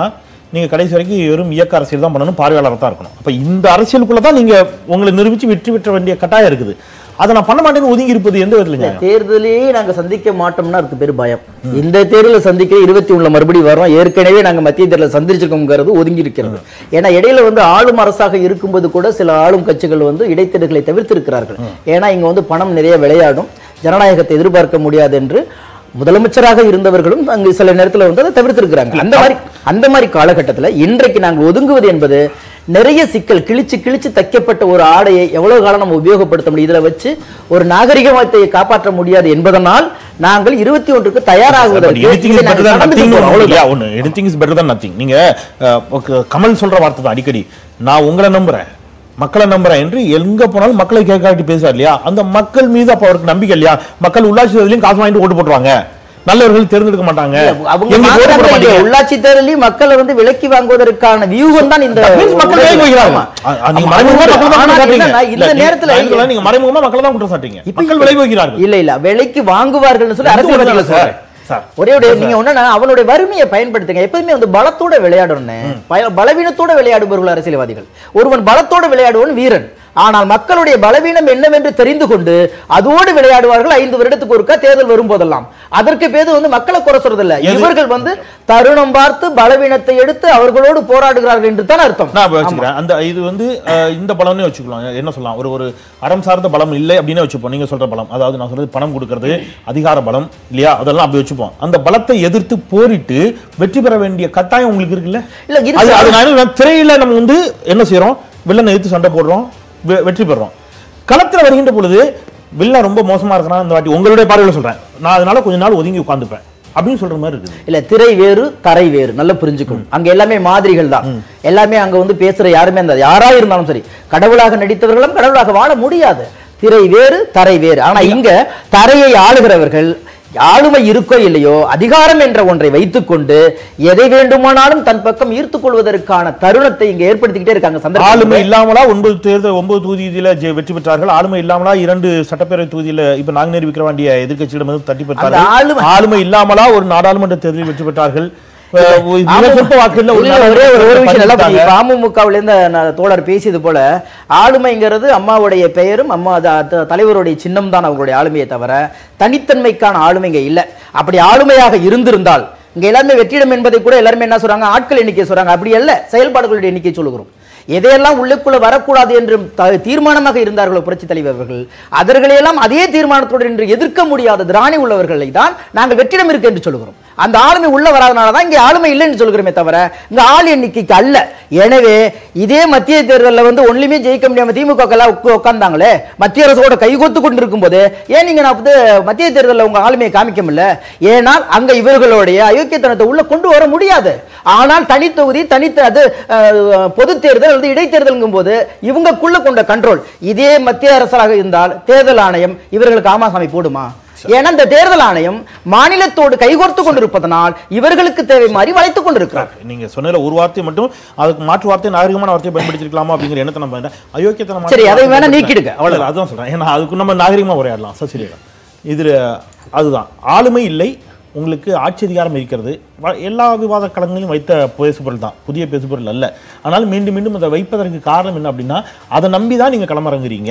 நீங்க கடைசி வரைக்கும் வெறும் இயக்க அரசியல் தான் பண்ணணும் பார்வையாளராக தான் இருக்கணும் அப்ப இந்த அரசியலுக்குள்ள தான் நீங்க உங்களை நிரூபிச்சு வெற்றி பெற்ற வேண்டிய கட்டாயம் இருக்குது அதை நான் பண்ண மாட்டேன்னு ஒதுங்கி இருப்பது எந்த விதத்துல நியாயம்? தேர்தலையே நாங்க சந்திக்க மாட்டோம்னா அதுக்கு பேர் பயம் இந்த தேர்தலை சந்திக்க இருபத்தி ஒண்ணுல மறுபடியும் வரோம் ஏற்கனவே நாங்க மத்திய தேர்தலை சந்திச்சிருக்கோங்கிறது ஒதுங்கி இருக்கிறது ஏன்னா இடையில வந்து ஆளும் அரசாக இருக்கும்போது கூட சில ஆளும் கட்சிகள் வந்து இடைத்தேர்தல்களை தவிர்த்திருக்கிறார்கள் ஏன்னா இங்க வந்து பணம் நிறைய விளையாடும் ஜனநாயகத்தை எதிர்பார்க்க முடியாது என்று முதலமைச்சராக இருந்தவர்களும் அங்கு சில நேரத்துல வந்து அதை தவிர்த்திருக்கிறாங்க அந்த மாதிரி அந்த மாதிரி காலகட்டத்துல இன்றைக்கு நாங்கள் ஒதுங்குவது என்பது நிறைய சிக்கல் கிழிச்சு கிழிச்சு தைக்கப்பட்ட ஒரு ஆடையை எவ்வளவு காலம் நம்ம உபயோகப்படுத்த முடியும் இதுல வச்சு ஒரு நாகரிகத்தை காப்பாற்ற முடியாது என்பதனால் நாங்கள் இருபத்தி ஒன்றுக்கு But தயாராகுவதற்கு anything is இதை better நாங்கள் than கடந்துட்டு nothing போறோம், ஒண்ணு இல்லையா? அவ்வளவுதான். ஒண்ணு anything is better than nothing. நீங்க அஹ், க- கமல் சொல்ற வார்த்தை தான் அடிக்கடி நான் உங்களை நம்புறேன் மக்களை நம்புறேன் என்று எங்க போனாலும் மக்களை கேட்காட்டி பேசுறார் இல்லையா அந்த மக்கள் மீது அப்ப அவருக்கு நம்பிக்கை இல்லையா மக்கள் உள்ளாட்சி தேர்தலையும் காசு வாங்கிட்டு ஓட்டு போட்டுருவாங்க நல்லவர்கள் தேர்ந்தெடுக்க மாட்டாங்க அவங்க எங்களுக்கு ஓட்டு போட மாத்திரம் இல்ல, மாட்டீங்க. உள்ளாட்சி தேர்தலையும் மக்களை வந்து விலக்கி வாங்குவதற்கான வியூகம் தான் இந்த That means மக்கள் விலகி போகிறாங்க. ஆமா. அ- அ- நீங்க ஆமா, மறைமுகமா அது மக்களை தான் ஆனா குற்றம் சாட்டுறீங்க. என்னன்னா, இந்த இல்ல, நேரத்துல நீங்க நீங்க மறைமுகமா மக்களை தான் குற்றம் சாட்டுறீங்க மக்கள் விலகி போகிறார்கள் இல்ல இல்ல விலைக்கு வாங்குவார்கள்னு சொல்லி இது அரசியல்வாதிகள் ஒண்ணுதான் சொல்றேன் சார். சார். ஒரே ஒரு நீங்க ஒண்ணா அவனுடைய வறுமையை பயன்படுத்துங்க எப்பவுமே வந்து பலத்தோட விளையாடணும் பய- பலவீனத்தோட விளையாடுபவர்கள் அரசியல்வாதிகள் ஒருவன் பலத்தோட விளையாடுவன் வீரன் ஆனால் மக்களுடைய பலவீனம் என்னவென்று தெரிந்து கொண்டு அதோடு விளையாடுவார்கள் ஐந்து வருடத்துக்கு ஒருக்கா தேர்தல் வரும்போதெல்லாம் அதற்கு பேரு வந்து மக்களை குறை சொல்றது இல்ல எது? இவர்கள் வந்து தருணம் பார்த்து பலவீனத்தை எடுத்து அவர்களோடு போராடுகிறார்கள் என்று தான் அர்த்தம் நான் இப்ப வச்சுக்கிறேன் அந்த இது வந்து அஹ், இந்த பலம்னே வச்சுக்கலாம் என்ன சொல்லலாம் ஒரு ஒரு அறம் சார்ந்த பலம் இல்லை அப்படின்னு வச்சுப்போம் நீங்க சொல்ற பலம் அதாவது நான் சொல்றது பணம் கொடுக்கறது அதிகார பலம் இல்லையா அதெல்லாம் அப்படி வச்சுப்போம் அந்த பலத்தை எதிர்த்து போரிட்டு வெற்றி பெற வேண்டிய கட்டாயம் உங்களுக்கு இருக்குல்ல இல்ல, இருக்கு. அது அது நான் என்ன- திரையில நம்ம வந்து என்ன செய்றோம் வில்லனை எதிர்த்து சண்டை போடுறோம் வெ- வெற்றி பெறுறோம் களத்துல வருகின்ற பொழுது வில்லன் ரொம்ப மோசமா இருக்கிறான் இந்த வாட்டி உங்களுடைய பார்வையில சொல்றேன் நான் அதனால கொஞ்ச நாள் ஒதுங்கி உட்கார்ந்துப்பேன் அப்படின்னு சொல்ற மாதிரி இருக்குது இல்ல திரை வேறு தரை வேறு நல்லா புரிஞ்சுக்கணும் அங்க எல்லாமே மாதிரிகள் தான் எல்லாமே அங்க வந்து பேசுற யாருமே அந்த யாரா இருந்தாலும் சரி கடவுளாக நடித்தவர்களும் கடவுளாக வாழ முடியாது திரை வேறு தரை வேறு ஆனா இங்க தரையை ஆளுகிறவர்கள் ஆளுமை இருக்கோ இல்லையோ அதிகாரம் என்ற ஒன்றை வைத்துக்கொண்டு எதை வேண்டுமானாலும் தன் பக்கம் ஈர்த்துக் கொள்வதற்கான தருணத்தை இங்க ஏற்படுத்திக்கிட்டே இருக்காங்க ஆளுமை சந்தர்ப்பம் இல்லாமலா ஒன்பது தேர்தல் ஒன்பது தொகுதியில ஜெ- வெற்றி பெற்றார்கள் ஆளுமை இல்லாமலா இரண்டு சட்டப்பேரவை தொகுதியில இப்ப நாங்குநேரி விக்கிரவாண்டிய எதிர்க்கட்சியிடம் வந்து தட்டி பெற்றார்கள் ஆளுமை- ஆளுமை இல்லாமலா ஒரு நாடாளுமன்ற தேர்தலில் வெற்றி பெற்றார்கள் அஹ் ஒரு மிக ஆமா. சொற்ப வாக்குல ஒரு இல்ல, ஒரே ஒரு ஒரு விஷயம் நல்லா பதிவிட்டாங்க. புரியுது. இப்ப அமமுகவுல இருந்து நான் தோழர் பேசியது போல ஆளுமைங்கிறது அம்மாவுடைய பெயரும் அம்மா த- த- தலைவருடைய சின்னம் தான் அவங்களுடைய ஆளுமையை தவிர தனித்தன்மைக்கான ஆளுமை இங்க இல்ல அப்படி ஆளுமையாக இருந்திருந்தால் இங்க எல்லாருமே வெற்றிடம் என்பதை கூட எல்லாருமே என்ன சொல்றாங்க ஆட்கள் எண்ணிக்கை சொல்றாங்க அப்படி அல்ல செயல்பாடுகளுடைய எண்ணிக்கை சொல்லுகிறோம் எதையெல்லாம் உள்ளுக்குள்ள வரக்கூடாது என்று த- தீர்மானமாக இருந்தார்களோ புரட்சி தலைவர்கள் அவர்களையெல்லாம் அதே தீர்மானத்தோடு இன்று எதிர்க்க முடியாத திராணி உள்ளவர்களை தான் நாங்கள் வெற்றிடம் இருக்கு என்று சொல்கிறோம் அந்த ஆளுமை உள்ள வராதனால தான் இங்கே ஆளுமை இல்லைன்னு சொல்கிறோமே தவிர இங்க ஆள் எண்ணிக்கைக்கு அல்ல எனவே இதே மத்திய தேர்தலில் வந்து ஒன்றுமே ஜெயிக்க முடியாம திமுக எல்லாம் உட்கா- உட்கார்ந்தாங்களே மத்திய அரசோட கைகோத்து கொண்டு இருக்கும்போது ஏன் நீங்க நான் வந்து மத்திய தேர்தலில் உங்க ஆளுமையை காமிக்க முடியல ஏனால் அங்க இவர்களுடைய அயோக்கியத்தனத்தை உள்ள கொண்டு வர முடியாது ஆனால் தனித்தொகுதி தனித்த அது அஹ், பொது தேர்தல் அல்லது இடைத்தேர்தலுங்கும் போது இவங்கக்குள்ள கொண்ட கண்ட்ரோல் இதே மத்திய அரசாக இருந்தால் தேர்தல் ஆணையம் இவர்களுக்கு ஆமாசாமி போடுமா ஏன்னா இந்த தேர்தல் ஆணையம் மாநிலத்தோடு கைகோர்த்து கொண்டிருப்பதனால் இவர்களுக்கு தேவை மாதிரி வளைத்துக் கொண்டிருக்கிறார் நீங்க சொன்னதுல ஒரு வார்த்தை மட்டும் அதுக்கு மாற்று வார்த்தை நாகரிகமான வார்த்தையை பயன்படுத்திருக்கலாமா அப்படிங்கிற எண்ணத்தை நம்ம வேண்டாம். அயோக்கியத்தனமான சரி, அதை வேணா வார்த்தை நீக்கிடுங்க, அவ்வளவு அவ்வளவுதான். அதுதான் சொல்றேன் ஏன்னா அதுக்கு நம்ம நாகரிகமா உரையாடலாம் சசிரேகா இதுல அதுதான் ஆளுமை இல்லை உங்களுக்கு ஆட்சி அதிகாரம் இருக்கிறது வ- எல்லா விவாத களங்களிலும் வைத்த பேசுபொருள் தான் புதிய பேசுபொருள் அல்ல ஆனால் மீண்டும் மீண்டும் அதை வைப்பதற்கு காரணம் என்ன அப்படின்னா அதை நம்பி தான் நீங்க களமிறங்குறீங்க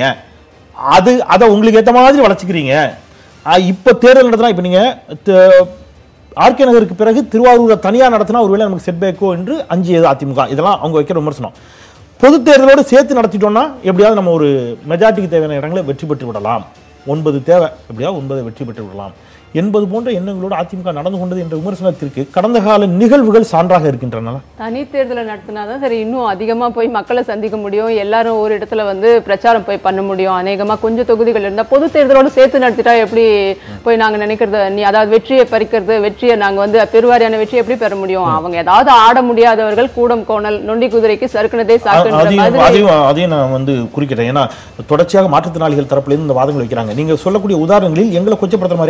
அது அதை உங்களுக்கு ஏத்த மாதிரி வளர்ச்சிக்கிறீங்க ஆஹ் இப்ப தேர்தல் நடத்தினா இப்ப நீங்க த- ஆர்கே நகருக்கு பிறகு திருவாரூரை தனியா நடத்தினா ஒருவேளை நமக்கு செட்பேக்கோ என்று அஞ்சியது அதிமுக இதெல்லாம் அவங்க வைக்கிற விமர்சனம் பொது தேர்தலோடு சேர்த்து நடத்திட்டோம்னா எப்படியாவது நம்ம ஒரு மெஜாரிட்டிக்கு தேவையான இடங்களை வெற்றி பெற்று விடலாம் ஒன்பது தேவை எப்படியாவது ஒன்பதை வெற்றி பெற்று விடலாம் என்பது போன்ற எண்ணங்களோடு அதிமுக நடந்து கொண்டது என்ற விமர்சனத்திற்கு கடந்த கால நிகழ்வுகள் சான்றாக இருக்கின்றன தனி தேர்தலை நடத்தினாதான் சரி இன்னும் அதிகமா போய் மக்களை சந்திக்க முடியும் எல்லாரும் ஒரு இடத்துல வந்து பிரச்சாரம் போய் பண்ண முடியும் அநேகமா கொஞ்சம் தொகுதிகள் இருந்தா பொது தேர்தலோட சேர்த்து நடத்திட்டா எப்படி போய் நாங்க நினைக்கிறத நீ அதாவது வெற்றியை பறிக்கிறது வெற்றியை நாங்க வந்து பெருவாரியான வெற்றியை எப்படி பெற முடியும் அவங்க ஏதாவது ஆட முடியாதவர்கள் கூடம் கோணல் நொண்டி குதிரைக்கு சறுக்குனதே சாக்குன்ற அதையும் மாதிரி அதையும் அதையும் நான் வந்து குறிக்கிறேன் ஏன்னா தொடர்ச்சியாக மாற்றுத்திறனாளிகள் தரப்புல இருந்து இந்த வாதங்கள் வைக்கிறாங்க நீங்க சொல்லக்கூடிய உதாரணங்களில் எங்களை கொச்சப்படுத்துற மாதிரியான உதாரணங்கள்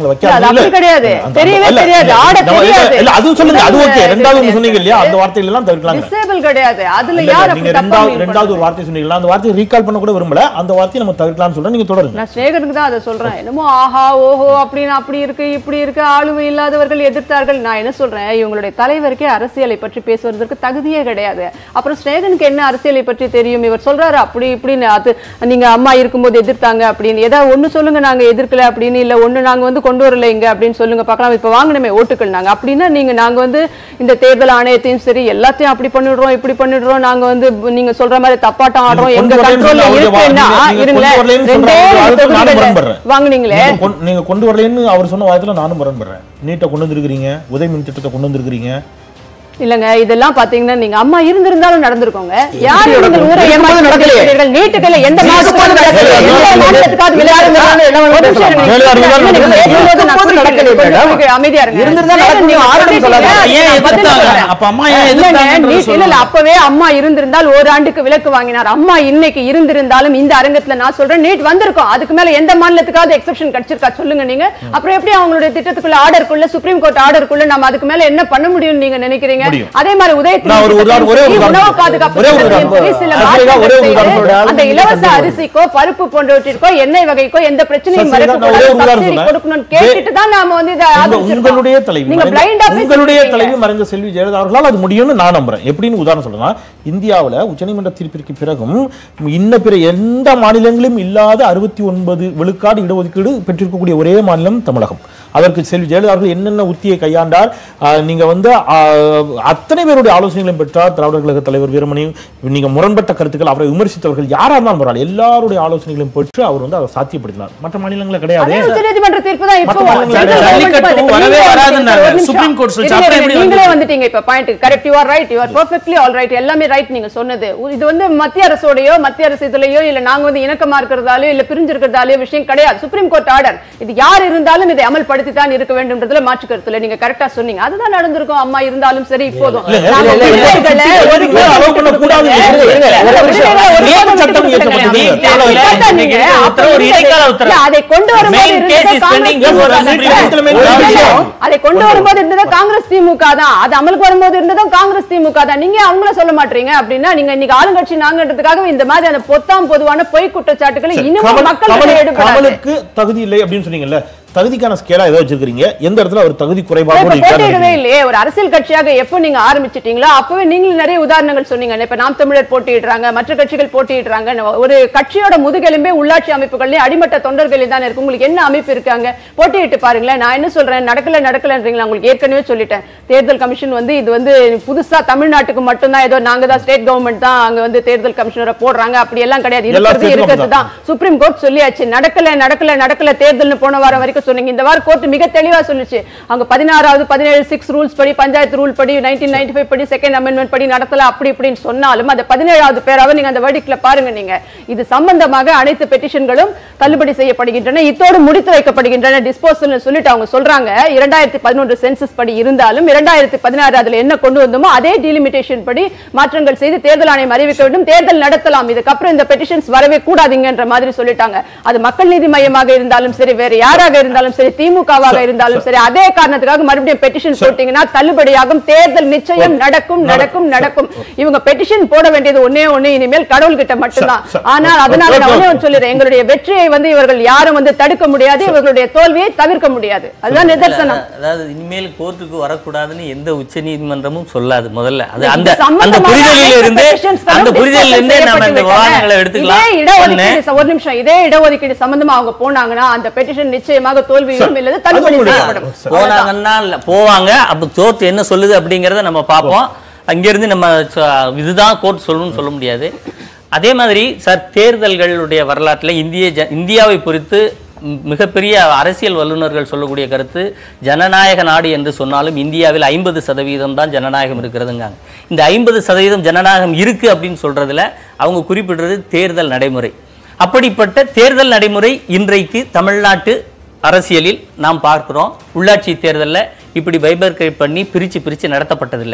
வார்த்தைகளை இல்ல, அது அப்படி கிடையாது. அந்த- தெரியவே இல்ல, தெரியாது. இல்ல, ஆட நம்ம- இல்ல, தெரியாது. இல்ல, அதுவும் சொல்லுங்க அது ஓகே இது ரெண்டாவது ஒண்ணு கிடையாது. சொன்னீங்க இல்லையா அந்த வார்த்தைகள் எல்லாம் தவிர்க்கலாம் டிசேபிள் கிடையாது அதுல இல்ல, யார் இல்ல, அப்படி நீங்க தப்பா ரெண்டாவது mean ரெண்டாவது ஒரு பண்றாங்க? வார்த்தை சொன்னீங்களா அந்த வார்த்தையை ரீகால் பண்ண கூட விரும்பல அந்த வார்த்தையை நம்ம தவிர்க்கலாம்னு சொல்றேன் நீங்க தொடருங்க நான் ஸ்நேகருக்கு தான் அதை சொல்றேன் என்னமோ ஆஹா ஓஹோ அப்படின்னு அப்படி இருக்கு இப்படி இருக்கு ஆளுமை இல்லாதவர்கள் எதிர்த்தார்கள் நான் என்ன சொல்றேன் இவங்களுடைய தலைவருக்கே அரசியலை பற்றி பேசுவதற்கு தகுதியே கிடையாது அப்புறம் ஸ்நேகனுக்கு என்ன அரசியலை பற்றி தெரியும் இவர் சொல்றாரு அப்படி இப்படின்னு அது நீங்க அம்மா இருக்கும்போது எதிர்த்தாங்க அப்படின்னு ஏதாவது ஒண்ணு சொல்லுங்க நாங்க எதிர்க்கல அப்படின்னு இல்ல ஒண்ணு நாங்க வந்து கொண்டு வரல இங்க அப்படின்னு சொல்லுங்க பார்க்கலாம் இப்ப வாங்கினமே ஓட்டுக்கள் நாங்க அப்படின்னா நீங்க நாங்க வந்து இந்த தேர்தல் ஆணையத்தையும் சரி எல்லாத்தையும் அப்படி பண்ணிடுறோம் இப்படி பண்ணிடுறோம் நாங்க வந்து நீங்க சொல்ற மாதிரி தப்பாட்டம் ஆடுறோம் நீங்க எங்க கொண்டு வரலைன்னு கண்ட்ரோல்ல சொல்ல அவருடைய இருக்குன்னா வா- நீங்க இருங்களேன் கொண்டு வரலைன்னு ரெண்டே சொல்ற ரெண்டு வாதத்துக்கு நானும் தொகுதிகள் முரண்படுறேன். வாங்குனீங்களே நீங்க கொண்டு- நீங்க கொண்டு வரலைன்னு அவர் சொன்ன வாதத்துல நானும் முரண்படுறேன் நீட்டை கொண்டு வந்திருக்கிறீங்க உதய மின் திட்டத்தை கொண்டு வந்திருக்கிறீங்க இல்லங்க இதெல்லாம் பாத்தீங்கன்னா நீங்க அம்மா இருந்திருந்தாலும் நடந்திருக்கோங்க யாரு எப்படி நீங்கள் ஊரை நடக்கும்? ஏமாற்றி நடக்கலையே. நடக்கிறீர்கள்? நீட்டுக்கல்ல எந்த மாற்றமும் நடக்கல. எந்த மாநிலத்துக்காவது விளையாடுங்கிறாங்க, எல்லாம் ஒரு நிமிஷம் இருங்க. விளையாடுங்க, நீங்க விளையாடுங்க. பேசும்போது நான் இருக்கும்போது குறிப்பிட்டேன். நடக்கலையே, கொஞ்சம் மேடம். அமைதியா இருங்க. இருந்திருந்தா சரி, நடக்கும், நீங்க ஆரம்பம் சொல்லிட்டீங்க. சொல்லாத. ஏன் நான் பதில் எதிர்த்தாங்க? சொல்றேன். அப்ப அம்மா ஏன் இல்லைங்க, எதிர்த்தாங்கன்றத நீட்- இல்ல, இல்ல, அப்பவே அம்மா இருந்திருந்தால் ஓராண்டுக்கு விலக்கு வாங்கினார் அம்மா இன்னைக்கு இருந்திருந்தாலும் இந்த அரங்கத்துல நான் சொல்றேன் நீட் வந்திருக்கும் அதுக்கு மேல எந்த மாநிலத்துக்காவது எக்ஸெப்ஷன் கிடைச்சிருக்கா சொல்லுங்க நீங்க அப்புறம் எப்படி அவங்களுடைய திட்டத்துக்குள்ள ஆர்டருக்குள்ள சுப்ரீம் கோர்ட் ஆர்டருக்குள்ள நம்ம அதுக்கு மேல என்ன பண்ண முடியும்னு நீங்க நினைக்கிறீங்க முடியும். அதே மாதிரி உதயத்தின் நான் ஒரு உதாரணம், ஒரே ஒரு திட்டத்தின் உதாரணம் உணவு பாதுகாப்பு ஒரே ஒரு திட்டத்தின் உதாரணம். கீழ் சில சசிகலா, ஒரே ஒரு மாற்றங்கள் உதாரணம் செய்து, அந்த சொல்றேன். இலவச சந்தேகம் அரிசிக்கோ பருப்பு போன்றவற்றிற்கோ எண்ணெய் வகைக்கோ எந்த பிரச்சனையும் சசிகலா, நான் ஒரே ஒரு வரக்கூடாது உதாரணம் சப்சிடி சொல்றேன். கொடுக்கணும்னு கேட்டுட்டு தான் நாம வந்து இதை உங்க- ஆதரிச்சிருக்கோம். உங்களுடைய தலைவி நீங்க மறைந்த- blind ஆ பேசிட்டு உங்களுடைய இருக்கீங்க. தலைவி மறைந்த செல்வி ஜெயலலிதா அவர்களால் அது முடியும்னு நான் நம்புறேன் எப்படின்னு உதாரணம் சொல்றேன்னா இந்தியாவுல உச்சநீதிமன்ற தீர்ப்பிற்கு பிறகும் இன்ன பிற எந்த மாநிலங்களிலும் இல்லாத அறுபத்தி ஒன்பது விழுக்காடு இடஒதுக்கீடு பெற்றிருக்கக்கூடிய ஒரே மாநிலம் தமிழகம் அதற்கு செல்வி ஜெயலலிதா அவர்கள் என்னென்ன உத்தியை கையாண்டார் ஆஹ் நீங்க வந்து ஆஹ், அத்தனை பேருடைய ஆலோசனைகளையும் பெற்றார் திராவிடர் கழக தலைவர் வீரமணி நீங்க முரண்பட்ட கருத்துக்கள் அவரை விமர்சித்தவர்கள் யாரா இருந்தாலும் பரவாயில்ல எல்லாருடைய ஆலோசனைகளையும் பெற்று அவர் வந்து அதை சாத்தியப்படுத்தினார் மற்ற மாநிலங்களில் கிடையாது அதே உச்சநீதிமன்ற தீர்ப்பு தான் இப்போ மற்ற மாநிலங்கள் சென்ட்ரல் ஜல்லிக்கட்டு கவர்மெண்ட் வரவே நீங்களே வராதுன்னாங்க. ஒரு நிமிஷம். சுப்ரீம் கோர்ட் சொல்லிச்சு. இருங்க, அப்புறம் இருங்க, எப்படி நீங்களே வந்து- வந்துட்டீங்க இப்ப point correct you are right you are perfectly all right எல்லாமே ரைட் நீங்க சொன்னது இது வந்து மத்திய அரசோடையோ மத்திய அரசு இதுலயோ இல்ல நாங்க வந்து இணக்கமா இருக்கிறதாலோ இல்ல பிரிஞ்சிருக்கிறதாலோ விஷயம் கிடையாது சுப்ரீம் கோர்ட் ஆர்டர் இது யார் இருந்தாலும் இதை அமல்படுத்தி தான் இருக்க வேண்டும்ன்றதுல மாற்று கருத்துல நீங்க கரெக்டா சொன்னீங்க அதுதான் நடந்திருக்கும் அம்மா இருந்தாலும் சரி இப்போதும் நாங்க இல்ல, இல்ல, இல்ல. பிள்ளைகளை ஒரு இதுக்கு மேல allow பண்ணக்கூடாது. இருங்க, இருங்க. ஒரு நிமிஷம். பிள்ளைகளை ஒரு நீட் போதும் சட்டம் விட்டு இயற்றப்பட்டது. கொடுக்கலையா? நீட் கேட்டா நீங்க அப்ப ஒரு இடைக்கால இருந்தது- உத்தரவு. இல்ல, அதை கொண்டு வரும்போது Main இருந்தது case is pending Congress before the DMK Supreme தான். Court. இல்ல, இல்ல, விஷயம். அதை கொண்டு வரும்போது இருந்தது காங்கிரஸ் திமுக தான் அது அமலுக்கு வரும்போது இருந்ததும் காங்கிரஸ் திமுக தான் நீங்க அவங்கள சொல்ல மாட்டீங்க அப்படின்னா நீங்க இன்னைக்கு ஆளுங்கட்சி நாங்கன்றதுக்காக இந்த மாதிரி அந்த பொத்தாம் பொதுவான பொய் குற்றச்சாட்டுகளை இன்னும் கமல்- மக்கள் கமல்- எடுப்படாது கமலுக்கு தகுதி இல்லை அப்படின்னு சொன்னீங்கல்ல தகுதிக்கான ஸ்கேலா ஏதோ வச்சிருக்கீங்க எந்த இடத்துல அவர் தகுதி இப்ப குறைபாடு போட்டியிடவே இல்லையே ஒரு அரசியல் கட்சியாக எப்போ நீங்க ஆரம்பிச்சிட்டீங்களோ அப்பவே நீங்களும் நிறைய உதாரணங்கள் சொன்னீங்க இப்ப நாம் தமிழர் போட்டியிடுறாங்க மற்ற கட்சிகள் போட்டியிடுறாங்க ஒரு கட்சியோட முதுகெலும்பே உள்ளாட்சி அமைப்புகள்லயும் அடிமட்ட தொண்டர்களே தான் இருக்கு உங்களுக்கு என்ன அமைப்பு இருக்காங்க போட்டியிட்டு பாருங்களேன் நான் என்ன சொல்றேன் நடக்கல நடக்கலன்றீங்களா உங்களுக்கு ஏற்கனவே சொல்லிட்டேன் தேர்தல் கமிஷன் வந்து இது வந்து புதுசா தமிழ்நாட்டுக்கு மட்டும்தான் ஏதோ நாங்க தான் ஸ்டேட் கவர்மெண்ட் தான் அங்க வந்து தேர்தல் கமிஷனரை போடுறாங்க அப்படி எல்லாம் கிடையாது எல்லா இருக்கிறது state இருக்கிறது தான் சுப்ரீம் கோர்ட் சொல்லியாச்சு நடக்கல நடக்கல நடக்கல தேர்தல்னு போன வாரம் வரைக்கும் சொன்னீங்க இந்த வாரம் கோர்ட் மிக தெளிவா சொல்லுச்சு அங்க பதினாறாவது பதினேழு சிக்ஸ் ரூல்ஸ் படி பஞ்சாயத்து ரூல் படி நைன்டீன் நைன்டி ஃபைவ் படி செகண்ட் அமெண்ட்மெண்ட் படி நடத்தல அப்படி இப்படின்னு சொன்னாலும் அந்த பதினேழாவது பேராவது நீங்க அந்த வடிக்கல பாருங்க நீங்க இது சம்பந்தமாக அனைத்து பெட்டிஷன்களும் தள்ளுபடி செய்யப்படுகின்றன இத்தோடு முடித்து வைக்கப்படுகின்றன டிஸ்போசல் சொல்லிட்டு அவங்க சொல்றாங்க இரண்டாயிரத்தி பதினொன்று சென்சஸ் படி இருந்தாலும் இரண்டாயிரத்தி பதினாறு அதுல என்ன கொண்டு வந்தோமோ அதே டிலிமிட்டேஷன் படி மாற்றங்கள் செய்து தேர்தல் ஆணையம் அறிவிக்க வேண்டும் தேர்தல் நடத்தலாம் இதுக்கப்புறம் இந்த பெட்டிஷன்ஸ் வரவே கூடாதுங்கன்ற மாதிரி சொல்லிட்டாங்க அது மக்கள் நீதி மையமாக இருந்தாலும் சரி வேற யாராக இருந்தாலும் சரி திமுகவாக இருந்தாலும் சரி அதே காரணத்துக்காக மறுபடியும் பெட்டிஷன் போட்டீங்கன்னா தள்ளுபடியாகும் தேர்தல் நிச்சயம் நடக்கும் நடக்கும் நடக்கும் இவங்க பெட்டிஷன் போட வேண்டியது ஒண்ணே ஒண்ணு இனிமேல் கடவுள் கிட்ட மட்டும்தான் ச- ச- ஆனால் அதனால நான் ஒண்ணே ஒண்ணு சொல்லிடுறேன் எங்களுடைய வெற்றியை வந்து இவர்கள் யாரும் வந்து தடுக்க முடியாது இவர்களுடைய தோல்வியை தவிர்க்க முடியாது அதுதான் நிதர்சனம் அதாவது இனிமேல் கோர்ட்டுக்கு வரக்கூடாதுன்னு எந்த உச்ச நீதிமன்றமும் சொல்லாது முதல்ல அது இது அந்த அந்த சம்பந்தமாக புரிதலில் அனைத்து இருந்து petitions களும் அந்த discussion புரிதலில் இருந்தே நம்ம இந்த செய்யப்பட்டு விவாதங்களை விட்டன. எடுத்துக்கலாம் இதே ஒண்ணு. இடஒதுக்கீடு ச- ஒரு நிமிஷம் இதே இடஒதுக்கீடு சம்பந்தமா அவங்க போனாங்கன்னா அந்த பெட்டிஷன் நிச்சயமாக தோல்வியும் இல்லது தள்ளுபடி அது உங்களுடைய செய்யப்படும் சரி. போனாங்கன்னா இல்ல, போவாங்க அப்ப கோர்ட் என்ன சொல்லுது அப்படிங்கறத நம்ம பார்ப்போம் அங்கிருந்து நம்ம ச- இதுதான் கோர்ட் சொல்லணும்னு சொல்ல முடியாது அதே மாதிரி சார் தேர்தல்களுடைய வரலாற்றில் இந்திய ஜ- இந்தியாவை பொறுத்து ம், மிகப்பெரிய அரசியல் வல்லுநர்கள் சொல்லக்கூடிய கருத்து ஜனநாயக நாடு என்று சொன்னாலும் இந்தியாவில் ஐம்பது சதவீதம் தான் ஜனநாயகம் இருக்கிறதுங்காங்க இந்த ஐம்பது சதவீதம் ஜனநாயகம் இருக்கு அப்படின்னு சொல்றதுல அவங்க குறிப்பிடுறது தேர்தல் நடைமுறை அப்படிப்பட்ட தேர்தல் நடைமுறை இன்றைக்கு தமிழ்நாட்டு அரசியலில் நாம் பார்க்கிறோம் உள்ளாட்சி தேர்தலில் இப்படி பைபர்கேட் பண்ணி பிரித்து பிரித்து நடத்தப்பட்டதில்லை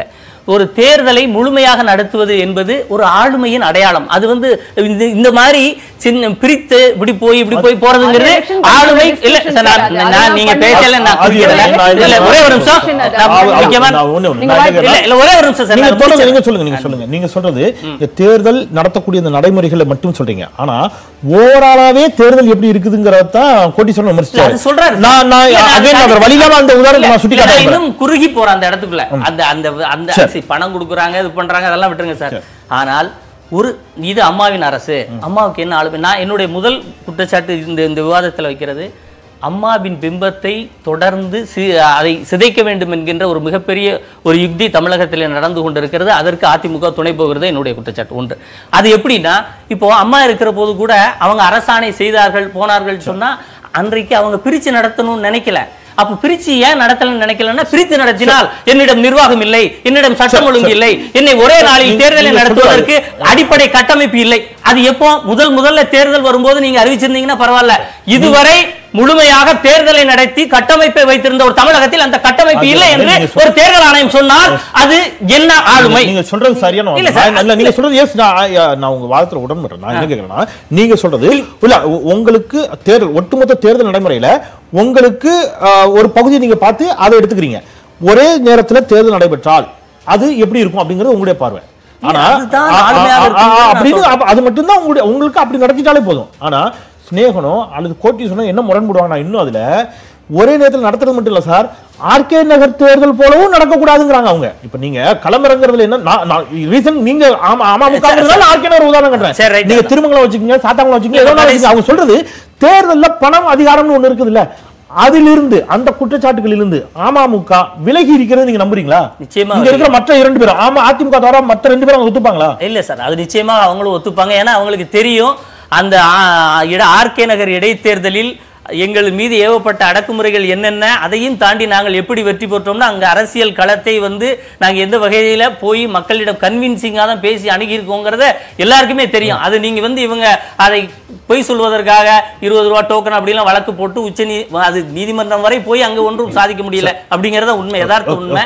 ஒரு தேர்தலை முழுமையாக நடத்துவது என்பது ஒரு ஆளுமையின் அடையாளம் அது வந்து இந்த இந்த மாதிரி சின்ன பிரித்து இப்படி போய் இப்படி போய் போறதுங்கிறது அது election ஆளுமை commission இல்ல சார் நான் அது நான் அதெல்லாம் நீங்க பண்ணி- பேசல நான் அது குறுக்கிடல. நான் இல்ல ஒரே ஒரு நிமிஷம் அது- நான் அது- முக்கியமா நான் ஒண்ணு ஒண்ணு. நீங்க நான் வாய்ப்பு- என்ன இல்ல இல்ல ஒரே ஒரு நிமிஷம் சார் நீங்க நான் சொல்லுங்க நீங்க முடிச்சிடுறேன். சொல்லுங்க நீங்க சொல்லுங்க நீங்க சொல்றது இந்த தேர்தல் நடத்தக்கூடிய இந்த நடைமுறைகளை மட்டும் சொல்றீங்க ஆனா ஓவராலாவே தேர்தல் எப்படி இருக்குதுங்கிறத தான் கோட்டீஸ்வரன் இல்ல, விமர்சிச்சாரு அது சொல்றாரு நான் நான் இல்ல, நான் again நான் வழி இல்லாம அந்த உதாரணத்தை நான் சுட்டி இல்ல, நான் காட்டுறேன் இன்னும் குறுகி போறேன் அந்த இடத்துக்குள்ள அந்த அந்த அந்த சரி. சரி, பணம் கொடுக்குறாங்க இது பண்றாங்க அதெல்லாம் விட்டுருங்க சார் ஆனால் ஒரு இது அம்மாவின் அரசு அம்மாவுக்கு என்ன ஆளுமை நான் என்னுடைய முதல் குற்றச்சாட்டு இந்த இந்த விவாதத்தில் வைக்கிறது அம்மாவின் பிம்பத்தை தொடர்ந்து சி அதை சிதைக்க வேண்டும் என்கின்ற ஒரு மிகப்பெரிய ஒரு யுக்தி தமிழகத்தில் நடந்து கொண்டிருக்கிறது அதற்கு அதிமுக துணை போகிறது என்னுடைய குற்றச்சாட்டு ஒன்று அது எப்படின்னா இப்போ அம்மா இருக்கிற போது கூட அவங்க அரசாணை செய்தார்கள் போனார்கள் சொன்னா அன்றைக்கு அவங்க பிரிச்சு நடத்தணும்னு நினைக்கல அப்ப பிரிச்சு ஏன் நடத்தலன்னு நினைக்கலன்னா பிரித்து நடத்தினால் என்னிடம் நிர்வாகம் இல்லை என்னிடம் சட்டம் ஒழுங்கு இல்லை என்னை ஒரே நாளில் நீங்க- தேர்தலை நீங்க நடத்துவதற்கு அடிப்படை கட்டமைப்பு இல்லை அது எப்போ முதல் முதல்ல தேர்தல் வரும்போது நீங்க அறிவிச்சிருந்தீங்கன்னா பரவாயில்ல இதுவரை முழுமையாக தேர்தலை நடத்தி கட்டமைப்பை வைத்திருந்த ஒரு தமிழகத்தில் அந்த கட்டமைப்பு அது இல்லை என்று நீங்க சொல்- ஒரு தேர்தல் ஆணையம் சொன்னால் அது என்ன ஆளுமை நீங்க சொல்றது சரியான இல்ல ஒண்ணு. சார், நான் இல்ல, நீங்க சொல்றது எஸ் நான் ஆ, நான் உங்க வாதத்துல உடன்படுறேன் நான் என்ன கேக்குறேன்னா நீங்க சொல்றது இல்ல உ- உங்களுக்கு தேர்தல் ஒட்டுமொத்த தேர்தல் நடைமுறையில உங்களுக்கு ஆ, ஒரு பகுதியை நீங்க பார்த்து அதை எடுத்துக்கிறீங்க ஒரே நேரத்துல தேர்தல் நடைபெற்றால் அது எப்படி இருக்கும் அப்படிங்கிறது உங்களுடைய பார்வை ஆனா அதுதான் ஆ, ஆ, ஆளுமையாக ஆ, இருக்கும்னு நான் அப்படின்னு சொல்றேன். அப்ப அது மட்டும்தான் உங்களுடைய உங்களுக்கு அப்படி நடத்திட்டாலே போதும் ஆனா ஸ்நேகனோ அல்லது கோட்டி சொன்னா என்ன முரண்படுவாங்க இன்னும் அதுல ஒரே நேரத்தில் நடத்துறது மட்டும் இல்ல சார் ஆர்கே நகர் தேர்தல் போலவும் நடக்கக்கூடாதுங்கிறாங்க அவங்க இப்ப நீங்க களமிறங்குறதுல என்ன நான் நான் ரீசன் நீங்க ஆமா அமமுக ஆர்கே நகர் உதாரணம் சரி, கட்டுறேன் right. நீங்க திருமங்கலம் வச்சுக்கீங்க சாத்தாங்குளம் வச்சுக்கீங்க இல்ல, எதோ ஒண்ணு கடைசி- வச்சுக்கீங்க. அவங்க சொல்றது தேர்தல்ல பணம் அதிகாரம்னு ஒண்ணு இருக்குது இல்ல அதிலிருந்து அந்த குற்றச்சாட்டுகளிலிருந்து அமமுக விலகி இருக்கிறது நீங்க நம்புறீங்களா நிச்சயமா இங்க இருக்கிற மற்ற இரண்டு பேரும் ஆமா அதிமுக தவிர மற்ற ரெண்டு பேரும் அவங்க ஒத்துப்பாங்களா இல்ல சார் அது நிச்சயமா அவங்களும் ஒத்துப்பாங்க ஏன்னா அவங்களுக்கு தெரியும் அந்த ஆ, இட ஆர்கே நகர் இடைத்தேர்தலில் எங்கள் மீது ஏவப்பட்ட அடக்குமுறைகள் என்னென்ன அதையும் தாண்டி நாங்கள் எப்படி வெற்றி பெற்றோம்னா அங்க அரசியல் களத்தை வந்து நாங்க எந்த வகையில போய் மக்களிடம் கன்வின்சிங்காக தான் பேசி அணுகியிருக்கோங்கிறத எல்லாருக்குமே தெரியும் அது நீங்க வந்து இவங்க அதை பொய் சொல்வதற்காக இருபது ரூபா டோக்கன் அப்படிலாம் வழக்கு போட்டு உச்ச நீ அது நீதிமன்றம் வரை போய் அங்க ஒன்றும் சாதிக்க முடியல அப்படிங்கறத உண்மை யதார்த்த உண்மை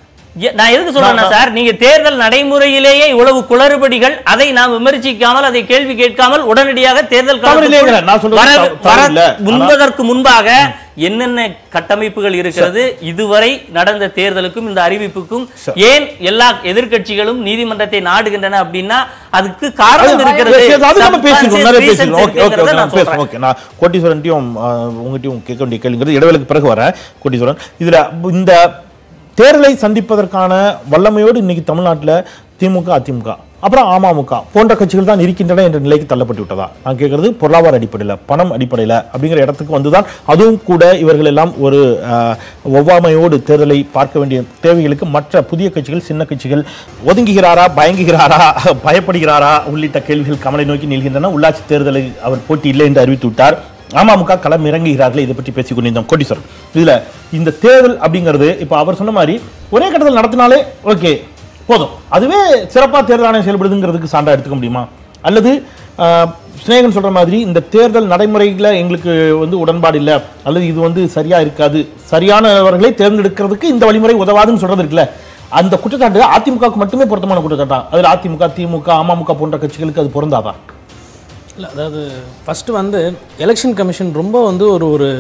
ஏ- நான் எதுக்கு சொல்றேன்னா சார் நீங்க தேர்தல் நடைமுறையிலேயே இவ்வளவு குளறுபடிகள் அதை நாம் விமர்சிக்காமல் அதை கேள்வி கேட்காமல் உடனடியாக தேர்தல் தவறு இல்லைங்கிறேன். நான் களத்துக்குள் சொல்றது வர- தவறு- தவறு வர- இல்ல. ஆனா- முன்பதற்கு முன்பாக என்னென்ன கட்டமைப்புகள் இருக்கிறது இதுவரை நடந்த தேர்தலுக்கும் இந்த அறிவிப்புக்கும் ஏன் எல்லா எதிர்க்கட்சிகளும் நீதிமன்றத்தை நாடுகின்றன அப்படின்னா அதுக்கு காரணம் இருக்கிறது சரி, அது நம்ம பேசிக்கிறோம் நிறைய Substantial பேசிக்கிறோம் ஓகே ஓகே இருக்குங்கிறத ஓகே நான் பேசுறோம் சொல்றேன். ஓகே நான் கோட்டீஸ்வரன்ட்டையும் உங்ககிட்டயும் கேட்க வேண்டிய கேள்விங்கிறது இடைவேளைக்கு பிறகு வரேன் கோட்டீஸ்வரன் இதுல இந்த தேர்தலை சந்திப்பதற்கான வல்லமையோடு இன்னைக்கு தமிழ்நாட்டுல திமுக அதிமுக அப்புறம் அமமுக போன்ற கட்சிகள் தான் இருக்கின்றன என்ற நிலைக்கு தள்ளப்பட்டு விட்டதா நான் கேட்கறது பொருளாதார அடிப்படையில் பணம் அடிப்படையில் அப்படிங்கிற இடத்துக்கு வந்துதான் அதுவும் கூட இவர்கள் எல்லாம் ஒரு அஹ், ஒவ்வாமையோடு தேர்தலை பார்க்க வேண்டிய தேவைகளுக்கு மற்ற புதிய கட்சிகள் சின்ன கட்சிகள் ஒதுங்குகிறாரா பயங்குகிறாரா பயப்படுகிறாரா உள்ளிட்ட கேள்விகள் கமலை நோக்கி நில்கின்றன உள்ளாட்சி தேர்தலை அவர் போட்டி இல்லை என்று அறிவித்து விட்டார் அமமுக களம் இறங்குகிறார்கள் இதை பற்றி பேசிக் கொண்டிருந்தோம் கோட்டீஸ்வரன் இதுல இந்த தேர்தல் அப்படிங்கிறது இப்ப அவர் சொன்ன மாதிரி ஒரே கட்டத்தில் நடத்தினாலே ஓகே போதும் அதுவே சிறப்பா தேர்தல் ஆணையம் செயல்படுதுங்கிறதுக்கு சான்றா எடுத்துக்க முடியுமா அல்லது ஆஹ், சிநேகன் சொல்ற மாதிரி இந்த தேர்தல் நடைமுறைகளை எங்களுக்கு வந்து உடன்பாடு இல்லை அல்லது இது வந்து சரியா இருக்காது சரியானவர்களை தேர்ந்தெடுக்கிறதுக்கு இந்த வழிமுறை உதவாதுன்னு சொல்றது இருக்குல்ல அந்த குற்றச்சாட்டு அதிமுகவுக்கு மட்டுமே பொருத்தமான குற்றச்சாட்டா அதுல அதிமுக திமுக அமமுக போன்ற கட்சிகளுக்கு அது பொருந்தாதா இல்லை அதாவது ஃபஸ்ட்டு வந்து எலெக்ஷன் கமிஷன் ரொம்ப வந்து ஒரு ஒரு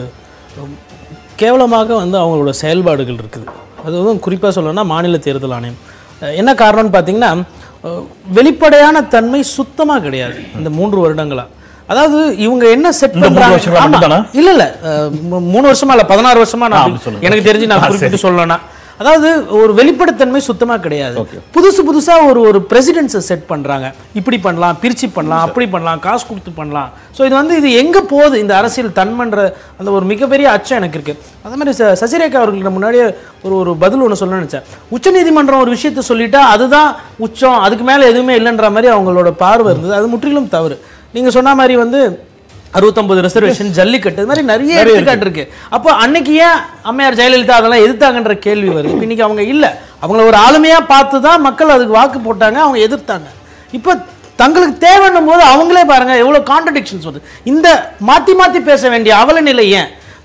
கேவலமாக வந்து அவங்களோட செயல்பாடுகள் இருக்குது அது வந்து குறிப்பாக சொல்லணும்னா மாநில தேர்தல் ஆணையம் அஹ் என்ன காரணம்னு பார்த்தீங்கன்னா அஹ் வெளிப்படையான தன்மை சுத்தமாக கிடையாது இந்த மூன்று வருடங்களா அதாவது இவங்க என்ன செட் இந்த மூன்று வருஷங்களா பண்றாங்க மட்டும்தானா? ஆமா. இல்ல இல்ல அஹ் மூ- மூணு வருஷமா இல்ல பதினாறு வருஷமா ஆ, நான் அப்படி சொல்லுங்க. எனக்கு தெரிஞ்சு நான் ஆ, சரி. குறிப்பிட்டு சொல்லணும்னா அதாவது ஒரு வெளிப்படைத்தன்மை சுத்தமா கிடையாது புதுசு புதுசா ஒரு ஒரு பிரசிடென்ஸை செட் பண்றாங்க இப்படி பண்ணலாம் பிரிச்சு பண்ணலாம் அப்படி பண்ணலாம் காசு கொடுத்து பண்ணலாம் ஸோ இது வந்து இது எங்க போகுது இந்த அரசியல் தன்மன்ற அந்த ஒரு மிகப்பெரிய அச்சம் எனக்கு இருக்கு அதே மாதிரி ச- சசிரேகா அவர்கள்ட்ட முன்னாடியே ஒரு ஒரு பதில் ஒன்று சொல்ல நினைச்சேன் உச்சநீதிமன்றம் ஒரு விஷயத்தை சொல்லிட்டா அதுதான் உச்சம் அதுக்கு மேல எதுவுமே இல்லைன்ற மாதிரி அவங்களோட பார்வை இருந்தது அது முற்றிலும் தவறு நீங்க சொன்ன மாதிரி வந்து அறுபத்தொன்பது ரிசர்வேஷன் ஜல்லிக்கட்டு இது மாதிரி நிறைய எடுத்துக்காட்டு இருக்கு அப்போ அன்னைக்கு ஏன் அம்மையார் ஜெயலலிதா அதெல்லாம் எதிர்த்தாங்கன்ற கேள்வி வருது இப்ப இன்னைக்கு அவங்க இல்ல அவங்கள ஒரு ஆளுமையா பார்த்து தான் மக்கள் அதுக்கு வாக்கு போட்டாங்க அவங்க எதிர்த்தாங்க இப்போ தங்களுக்கு தேவைன்னும் போது அவங்களே பாருங்க எவ்வளவு கான்ட்ரடிக்ஷன்ஸ் வருது இந்த மாத்தி மாத்தி பேச வேண்டிய அவல நிலை ஏன்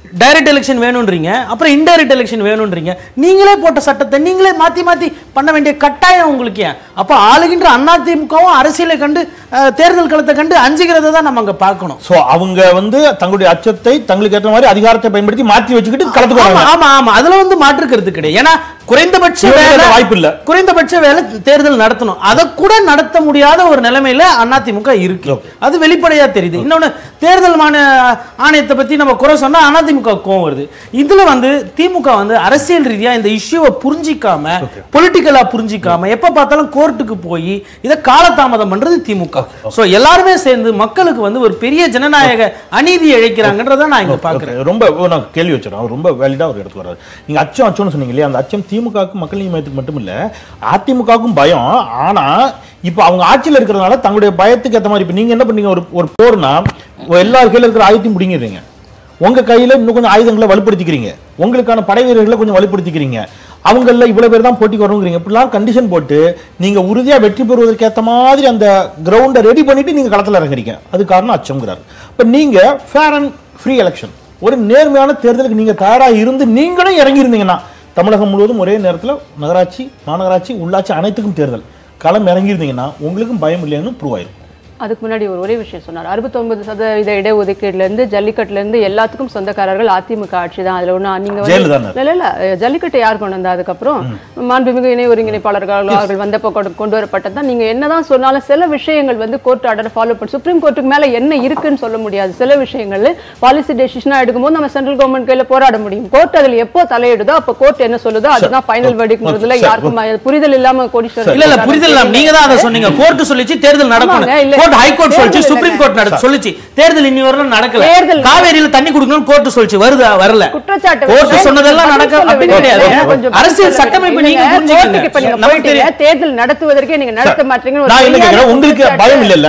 டைரக்ட் எலெக்ஷன் வேணும்ன்றீங்க அப்புறம் இன்டைரக்ட் எலெக்ஷன் வேணும்ன்றீங்க நீங்களே போட்ட சட்டத்தை நீங்களே மாத்தி மாத்தி பண்ண வேண்டிய கட்டாயம் உங்களுக்கு ஏன் அப்போ ஆளுகின்ற அதிமுகவும் அரசியலை கண்டு அஹ், தேர்தல் களத்தை கண்டு அஞ்சுகிறத தான் நம்ம அங்க பார்க்கணும் சோ அவங்க வந்து தங்களுடைய அச்சத்தை தங்களுக்கு ஏற்ற மாதிரி அதிகாரத்தை பயன்படுத்தி மாற்றி வச்சுக்கிட்டு களத்துக்கு ஆமா வராங்க ஆமா ஆமா அதுல வந்து மாற்று கருத்து கிடையாது ஏன்னா குறைந்தபட்ச இவங்களுக்கு வேலை அந்த வாய்ப்பு இல்ல. குறைந்தபட்ச வேலை தேர்தல் நடத்தணும் அதை கூட நடத்த முடியாத ஒரு நிலைமையில அதிமுக இருக்கு அது வெளிப்படையா தெரியுது இன்னொன்னு தேர்தல் மான ஆணையத்தை பத்தி நம்ம குறை சொன்னா அதிமுக கோவம் வருது இதுல வந்து திமுக வந்து அரசியல் ரீதியா இந்த இஷ்யூவை புரிஞ்சிக்காம பொலிட்டிக்கலா புரிஞ்சிக்காம எப்ப பார்த்தாலும் கோர்ட்டுக்கு போய் இதை காலதாமதம் பண்றது திமுக சோ எல்லாருமே சேர்ந்து மக்களுக்கு வந்து ஒரு பெரிய ஜனநாயக அநீதி இழைக்கிறாங்கன்றத நான் இங்க பாக்குறேன் Okay, ரொம்ப ஓ, நான் கேள்வி வச்சிடறேன் அவர் ரொம்ப வேலிடா ஒரு இடத்துல வர்றாரு நீங்க அச்சம் அச்சம்னு சொன்னீங்க இல்லையா அந்த அச்சம் திமுகவுக்கும் மக்கள் நீதி மையத்துக்கு மட்டும் இல்ல அதிமுகவுக்கும் பயம் ஆனா இப்போ அவங்க ஆட்சியில் இருக்கிறதுனால தங்களுடைய பயத்துக்கு ஏற்ற மாதிரி இப்போ நீங்க என்ன பண்ணீங்க ஒரு ஒரு போர்னா எல்லா கையில இருக்கிற ஆயுதத்தையும் பிடிங்கிடுறீங்க உங்க கையில இன்னும் கொஞ்சம் ஆயுதங்களை வலுப்படுத்திக்கிறீங்க உங்களுக்கான படை வீரர்களை கொஞ்சம் வலுப்படுத்திக்கிறீங்க அவங்கள இவ்வளவு பேர் தான் போட்டிக்கு வரணுங்கிறீங்க இப்படிலாம் கண்டிஷன் போட்டு நீங்க உறுதியா வெற்றி பெறுவதற்கு ஏத்த மாதிரி அந்த கிரவுண்டை ரெடி பண்ணிட்டு நீங்க களத்துல இறங்குறீங்க அது காரணம் அச்சம்ங்கிறாரு இப்ப நீங்க ஃபேர் அண்ட் ஃப்ரீ எலெக்ஷன் ஒரு நேர்மையான தேர்தலுக்கு நீங்க தயாரா இருந்து நீங்களும் இறங்கி இருந்தீங்கன்னா தமிழகம் முழுவதும் ஒரே நேரத்துல நகராட்சி மாநகராட்சி உள்ளாட்சி அனைத்துக்கும் தேர்தல் களம் இறங்கியிருந்தீங்கன்னா உங்களுக்கும் பயம் இல்லைன்னு ப்ரூவ் ஆயிரும் அதுக்கு முன்னாடி ஒரு ஒரே விஷயம் சொன்னார் அறுபத்தொன்பது சதவீத இடஒதுக்கீடுல இருந்து ஜல்லிக்கட்டுல இருந்து எல்லாத்துக்கும் சொந்தக்காரர்கள் அதிமுக ஆட்சி தான் அதுல ஒண்ணு நீங்க வந்து ஜெயலலிதா இல்ல இல்ல ஜல்லிக்கட்டு யார் கொண்டு வந்தா அதுக்கப்புறம் மாண்புமிகு இணை ஒருங்கிணைப்பாளர்கள் அவர்கள் வந்தப்போ கொண்டு- கொண்டு வரப்பட்டது தான் நீங்க என்னதான் சொன்னாலும் சில விஷயங்கள் வந்து கோர்ட் ஆர்டர் ஃபாலோ பண்ணி சுப்ரீம் கோர்ட்டுக்கு மேல என்ன இருக்குன்னு சொல்ல முடியாது சில விஷயங்கள் பாலிசி டெசிஷனா எடுக்கும்போது நம்ம சென்ட்ரல் கவர்மெண்ட் கையில போராட முடியும் கோர்ட் அதுல எப்போ தலையிடுதோ அப்ப கோர்ட் என்ன சொல்லுதோ அதுதான் ஃபைனல் வெடிக்கிறதுல சரி, யாருக்கும் புரிதல் இல்லாம கோடீஸ்வரர் இல்ல இல்ல புரிதல் இல்லாம நீங்க தான் அதை சொன்னீங்க கோர்ட் சொல்லிச்சு தேர்தல் நடக்கணும் ஆமாங்க, இல்ல. கோர்ட் ஹை கோர்ட் சொல்லிச்சு தேர்தல் சுப்ரீம் கோர்ட் நட சொல்லிச்சு தேர்தல் இன்னி வரலாம் நடக்கல தேர்தல் காவேரியில தண்ணி குடுக்கணும் கோர்ட் சொல்லிச்சு வருதா வரல குற்றச்சாட்டு கோர்ட் வச்சு சொன்னதெல்லாம் பதில் நடக்க சொல்ல அப்படி விடுங்க. கிடையாது இல்லைங்க, கொஞ்சம் அரசியல் பதில் சட்டமைப்பு சொல்ல நீங்க விடுங்க. கோர்ட்டுக்கு இப்ப புரிஞ்சுக்கங்க நீங்க நமக்கு போயிட்டீங்க. தெரியும் தேர்தல் நடத்துவதற்கே நீங்க நடத்த மாட்டீங்கன்னு ஒரு நான் என்ன பொய்யான கேட்கிறேன் உங்களுக்கு குற்றச்சாட்டு. பயம் இல்லைல்ல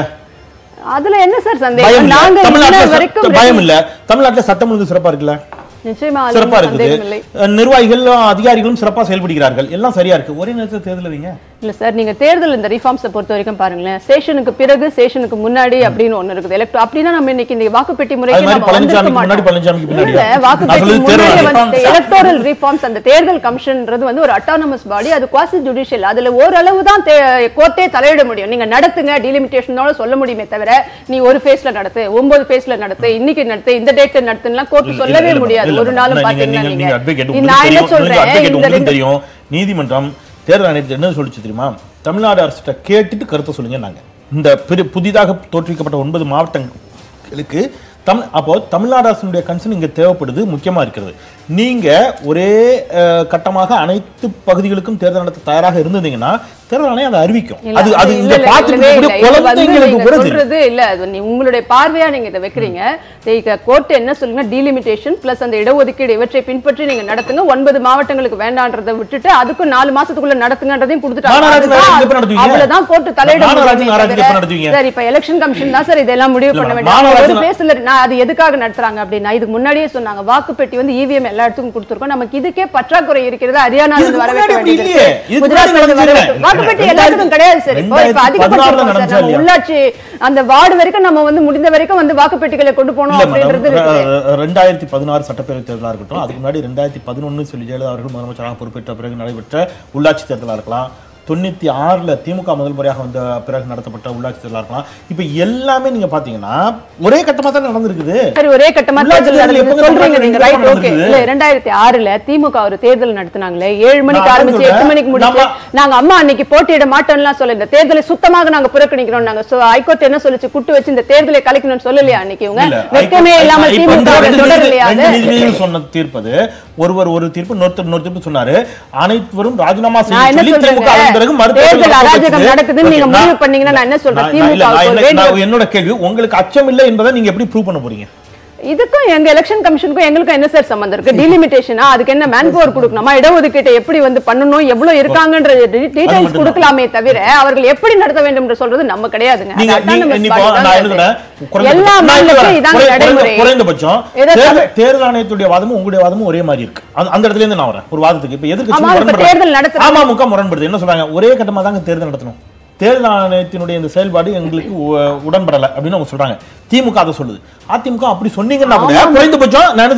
அதுல என்ன சார் பயம் சந்தேகம் இல்ல நாங்க இன்ன தமிழ்நாட்டுல வரைக்கும் சட்ட- பயம் இல்ல தமிழ்நாட்டுல சட்டம் ஒழுங்கு சிறப்பா இருக்குல்ல நிச்சயமா அதுல சிறப்பா ஒண்ணும் சந்தேகம் இல்லை இருக்குது நிர்வாகிகளும் அதிகாரிகளும் சிறப்பா செயல்படுகிறார்கள் எல்லாம் சரியா இருக்கு ஒரே நேரத்தில் தேர்தல் வைங்க இல்ல சார் நீங்க தேர்தல் இந்த ரிஃபார்ம்ஸை பொறுத்த வரைக்கும் பாருங்களேன் ஸ்டேஷனுக்கு பிறகு ஸ்டேஷனுக்கு முன்னாடி அப்படின்னு ஒண்ணு இருக்குது எலக்ட் அப்படின்னா நம்ம இன்னைக்கு இந்த வாக்குப்பெட்டி அது முறைக்கு மாதிரி நம்ம வந்திருக்க பழனிசாமிக்கு முன்னாடி மாட்டோம் பழனிசாமிக்கு இல்ல பின்னாடி நான் வாக்குப்பெட்டி சொல்றது முன்னாடி தேர்தல் வந்து எலக்டோரல் ரிஃபார்ம்ஸ் அந்த தேர்தல் கமிஷன்ன்றது வந்து ஒரு அட்டானமஸ் பாடி அது குவாசி ஜுடிஷியல் அதுல ஓரளவு தான் கோர்ட்டே தலையிட முடியும் நீங்க நடத்துங்க டிலிமிட்டேஷனோட சொல்ல முடியுமே தவிர நீ ஒரு ஃபேஸ்ல நடத்து ஒன்பது ஃபேஸ்ல நடத்து இன்னைக்கு நடத்து இந்த டேட்ல நடத்துலாம் கோர்ட் இல்ல, சொல்லவே இல்ல, முடியாது இல்ல, ஒரு இல்ல, நாளும் நீங்க- பாத்தீங்கன்னா நீங்க- நீங்க advocate, நீங்க உங்களுக்கு நான் என்ன தெரியும், உங்களுக்கு சொல்றேன் advocate, இந்த உங்களுக்கு ரெண்டு தெரியும் நீதிமன்றம் தேர்தல் ஆணையத்தை என்ன சொல்லிச்சு தெரியுமா தமிழ்நாடு அரசிட்ட கேட்டுட்டு கருத்தை சொல்லுங்க நாங்க இந்த பெரு- புதிதாக தோற்றுவிக்கப்பட்ட ஒன்பது மாவட்டங்களுக்கு தமிழ் அப்போ தமிழ்நாடு அரசினுடைய கன்சர்ன் இங்க தேவைப்படுது முக்கியமா இருக்கிறது நீங்க ஒரே அஹ், கட்டமாக அனைத்து பகுதிகளுக்கும் தேர்தல் நடத்த தயாராக இருந்தீங்கன்னா தேர்தல் ஆணையம் அதை அறிவிக்கும் இல்ல, அது அது இல்ல, இங்க இல்ல, பார்த்துட்டு இல்லவே இருக்கக்கூடிய இல்ல. இது வந்து குழந்தைங்களுக்கு நீங்க கூட தெரியும். சொல்றது இல்ல அது நீ- உங்களுடைய பார்வையா நீங்க இதை வைக்கிறீங்க கோர்ட் என்ன சொல்லுங்க டீலிமிட்டேஷன் பிளஸ் அந்த இடஒதுக்கீடு இவற்றை பின்பற்றி நீங்க நடத்துங்க ஒன்பது மாவட்டங்களுக்கு வேண்டான்றதை விட்டுட்டு அதுக்கும் நாலு மாசத்துக்குள்ள நடத்துங்கன்றதையும் கொடுத்துட்டாங்க மாநகராட்சி அதுதான் நாராட்சி எப்ப நடத்துவீங்க? அவ்வளவுதான் கோர்ட் தலையிட மாநகராட்சி முடியுமே நாராட்சி தவிர, எப்ப நடத்துவீங்க? சார் இப்ப எலெக்ஷன் கமிஷன் தான் சார் இதெல்லாம் முடிவு இல்ல, பண்ண மா- வேண்டிய அவங்க மாநகராட்சி ஒரு நா- பேசல நான் அது எதுக்காக நடத்துறாங்க அப்படின்னா இதுக்கு முன்னாடியே சொன்னாங்க வாக்குப்பெட்டி வந்து இவிஎம் எல்லா இடத்துக்கும் கொடுத்துருக்கோம் நமக்கு இதுக்கே பற்றாக்குறை இருக்கிறது ஹரியானால இதுக்கு இருந்து வர முன்னாடி வைக்க அப்படி வேண்டியது இல்லையே. இருக்கு. இதுக்கு குஜராத்ல முன்னாடி இருந்து வர நடந்துச்சு. வைக்க- வாக்குப்பெட்டி ரெண்டாயிரத்தி எல்லாத்துக்கும் கிடையாது சார் இப்போ இப்ப ரெண்டாயிரத்தி அதிகப்படுத்திருக்கோம் பதினாறுல சார். நம்ம நடந்துச்சா உள்ளாட்சி அந்த வார்டு வரைக்கும் நம்ம வந்து முடிந்த வரைக்கும் வந்து வாக்குப்பெட்டிகளை கொண்டு போகணும் இல்ல அப்படின்றது மேடம் இருக்குது அஹ், ரெண்டாயிரத்தி பதினாறு சட்டப்பேரவை தேர்தலா இருக்கட்டும் அதுக்கு முன்னாடி ரெண்டாயிரத்தி பதினொன்னு சொல்லி ஜெயலலிதா அவர்கள் முதலமைச்சராக பொறுப்பேற்ற பிறகு நடைபெற்ற உள்ளாட்சி தேர்தலா இருக்கலாம் தொண்ணூத்தி ஆறுல திமுக முதல் முறையாக வந்த பிறகு நடத்தப்பட்ட உள்ளாட்சி தேர்தலா இருக்கலாம் இப்ப எல்லாமே நீங்க பாத்தீங்கன்னா ஒரே கட்டமா தான் நடந்திருக்குது சரி ஒரே கட்டமா உள்ளாட்சி தேர்தல் தேர்தல் நடந்தது எப்ப சொல்றீங்க நீங்க ரைட் ஓகே நடந்தது? இல்ல ரெண்டாயிரத்தி ஆறுல திமுக ஒரு தேர்தல் நடத்துனாங்களே ஏழு மணிக்கு நான் ஆரம்பிச்சு சொல்றேன். எட்டு மணிக்கு முடிச்சு நம்ம- நாங்க அம்மா அன்னைக்கு போட்டியிட மாட்டோம்லாம் சொல்ல இந்த தேர்தலை சுத்தமாக நாங்க புறக்கணிக்கிறோம் நாங்க So, ஹைகோர்ட் என்ன சொல்லுச்சு குட்டு வச்சு இந்த தேர்தலை கலைக்கணும்னு சொல்லலையா அன்னைக்கு இவங்க இல்ல, வெக்கமே இப்ப- இல்லாம இப்ப திமுக இந்த ரெண்டு தொடரலையா நீதி- அது ரெண்டு நீதிபதிகள் சொன்ன தீர்ப்பது ஒருவர் ஒரு தீர்ப்பு இன்னொருத்தர் இன்னொரு தீர்ப்பு சொன்னாரு அனைவரும் ராஜினாமா நான் செய்ய என்ன சொல்லி திமுக அதன் பிறகு சொல்றேன் மறுதேர்தல் தேர்தல் நடத்த அராஜகம் வச்சது. நடக்குதுன்னு நீங்க Okay, முடிவு நான்- பண்ணீங்கன்னா நான் என்ன சொல்றேன் நான்- நான் இல்ல, திமுக நான் ஒரு என்ன- வேண்டுகோள் நான் என்னோட கேள்வி உங்களுக்கு அச்சம் இல்லை என்பதை நீங்க எப்படி ப்ரூவ் பண்ண போறீங்க இதுக்கும் எங்க எலெக்ஷன் கமிஷனுக்கும் எங்களுக்கும் என்ன சார் சம்பந்தம் இருக்கு டிலிமிட்டேஷனா அதுக்கு என்ன மேன் பவர் கொடுக்கணுமா இடஒதுக்கீட்டை எப்படி வந்து பண்ணணும் எவ்வளவு இருக்காங்கன்ற டீடைல்ஸ் மட்டும்தான். கொடுக்கலாமே தவிர அவர்கள் எப்படி நடத்த வேண்டும் என்று சொல்றது நம்ம கிடையாதுங்க அது நீங்க நீங்க autonomous இப்போ body தான் நான் அது. எழுதுறேன் எல்லா குறைந்தபட்சம் நான் மாநிலத்திலும் எழுதுறேன். இதாங்க குறை- குறைந்த- நடைமுறை குறைந்தபட்சம் ஏதோ தேர்தல் தமிழ்- தேர்தல் ஆணையத்துடைய வாதமும் உங்களுடைய வாதமும் ஒரே மாதிரி இருக்கு அந்த அந்த இடத்துல இருந்து நான் வரேன் ஒரு வாதத்துக்கு இப்ப எதிர்க்கட்சி ஆமா, இப்ப தேர்தல் நடத்துறாங்க. அமமுக முரண்படுது என்ன சொல்றாங்க ஒரே கட்டமா தாங்க தேர்தல் நடத்தணும் தேர்தல் ஆணையத்தினுடைய இந்த செயல்பாடு எங்களுக்கு உ- உடன்படல அப்படின்னு அவங்க சொல்றாங்க திமுக அதை சொல்லுது அதிமுக அப்படி சொன்னீங்கன்னா கூட குறைந்தபட்சம் நான் என்ன சொல்றேன்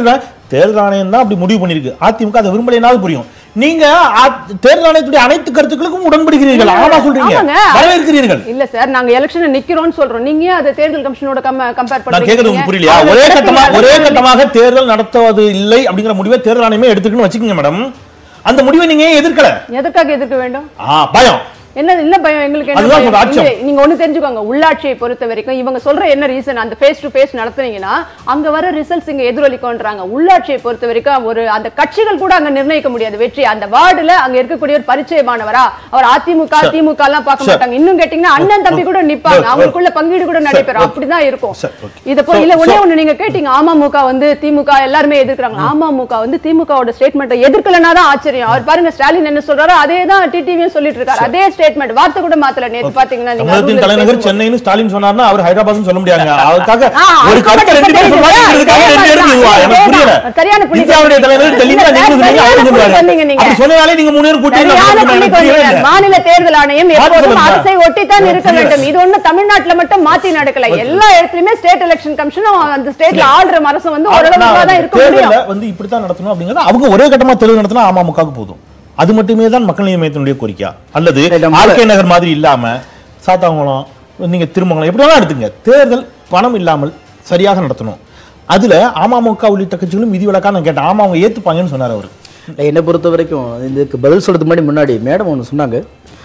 தேர்தல் ஆணையம் தான் அப்படி முடிவு பண்ணிருக்கு அதிமுக அதை விரும்பலைனாலும் புரியும் நீங்க ஆ- தேர்தல் ஆணையத்துடைய அனைத்து கருத்துக்களுக்கும் உடன்படுகிறீர்கள் ஆமா சொல்றீங்க ஆமாங்க. வரவேற்கிறீர்கள் இல்ல சார் நாங்க எலெக்ஷன்ல நிக்கிறோம்னு சொல்றோம் நீங்க ஏன் அதை தேர்தல் கமிஷனோட கம்பேர் நான் கேக்குறது உங்களுக்கு புரியலையா ஒரே கட்டமா ஒரே கட்டமாக தேர்தல் நடத்துவது இல்லை அப்படிங்கிற முடிவை தேர்தல் ஆணையமே எடுத்துக்கணும்னு வச்சுக்கோங்க மேடம் அந்த முடிவை நீங்க ஏன் எதிர்க்கல எதற்காக எதிர்க்க வேண்டும் ஆ பயம் என்ன என்ன பயம் எங்களுக்கு என்ன அதுதான் பயம்? சொல்ற அச்சம். இங்க- நீங்க ஒண்ணு தெரிஞ்சுக்கோங்க உள்ளாட்சியை பொறுத்த வரைக்கும் இவங்க சொல்ற என்ன ரீசன் அந்த ஃபேஸ் டு ஃபேஸ் நடத்துனீங்கன்னா அங்க வர ரிசல்ட்ஸ் இங்க எதிரொலிக்கும்ன்றாங்க உள்ளாட்சியை பொறுத்த வரைக்கும் ஒரு அந்த கட்சிகள் கூட அங்க நிர்ணயிக்க முடியாது வெற்றி அந்த வார்டுல அங்க இருக்கக்கூடிய ஒரு பரிச்சயமானவரா அவர் அதிமுக திமுக எல்லாம் பார்க்க Sir. மாட்டாங்க இன்னும் கேட்டீங்கன்னா அண்ணன் தம்பி கூட நிப்பாங்க Sir. அவங்களுக்குள்ள பங்கீடு கூட Sir. நடைபெறும் Okay. அப்படிதான் இருக்கும் Sir. Okay. இத போய் இல்ல So- ஒண்ணே so- ஒண்ணு நீங்க கேட்டீங்க அமமுக வந்து திமுக எல்லாருமே எதிர்க்கிறாங்க அமமுக வந்து திமுகவோட ஸ்டேட்மெண்ட்டை எதிர்க்கலனா தான் ஆச்சரியம் அவர் பாருங்க ஸ்டாலின் என்ன சொல்றாரோ அதே தான் டிடிவியும் சொல்லிட்டு இருக்காரு அதே ஸ்டேட்மெண்ட் வார்த்தை கூட மாத்தல நேத்து பாத்தீங்கன்னா நீங்க தமிழகத்தின் அரூர்ல தலைநகர் பேசும்போது. சென்னைன்னு ஸ்டாலின் சொன்னார்னா அவர் ஹைதராபாத்னு சொல்ல முடியாங்க அதுக்காக ஆ, ஒரு அது கருத்தை ரெண்டு பேர் தெரியுது. சொன்னாங்கிறதுக்காக அதே ரெண்டு பேரும் மாதிரி இதுவா? தான். எனக்கு புரியல சரியான புள்ளி இந்தியாவுடைய சொன்னீங்க. தலைநகர் டெல்லி தான் இல்ல, நீங்க சொல்றீங்க சரியான அவங்க புள்ளி சொல்றாங்க சொன்னீங்க நீங்க. அப்படி சொன்னதாலே நீங்க மூணு பேரும் கூட்டி சரியான புள்ளி கொண்டீங்க. மாநில தேர்தல் ஆணையம் எப்போதும் சொல்லுங்க. அரசை ஒட்டித்தான் இருக்க புரியல. வேண்டும் இது ஒண்ணு தமிழ்நாட்டுல மட்டும் மாத்தி நடக்கல எல்லா இடத்துலயுமே ஸ்டேட் எலெக்ஷன் கமிஷனும் அந்த ஸ்டேட்ல ஆள்ற அரசு வந்து ஓரளவுக்கு தான் இருக்க முடியும் தேர்தல வந்து இப்படித்தான் நடத்தணும் அப்படிங்கறது அவங்க ஒரே கட்டமா தேர்தல் நடத்தினா அமமுகவுக்கு போதும் அது மட்டுமே தான் மக்கள் நீதி மையத்தினுடைய கோரிக்கை அல்லது இல்ல, நம்ம- ஆர்கே நகர் மாதிரி இல்லாம சாத்தாங்குளம் நீங்க திருமங்கலம் எப்படி வேணா எடுத்துங்க தேர்தல் பணம் இல்லாமல் சரியாக நடத்தணும் அதுல அமமுக உள்ளிட்ட கட்சிகளும் விதிவிலக்கா நான் கேட்டேன் ஆமா அவங்க ஏத்துப்பாங்கன்னு சொன்னார் அவரு என்னை பொறுத்த வரைக்கும் இதுக்கு பதில் சொல்றதுக்கு முன்னாடி முன்னாடி மேடம் ஒன்று சொன்னாங்க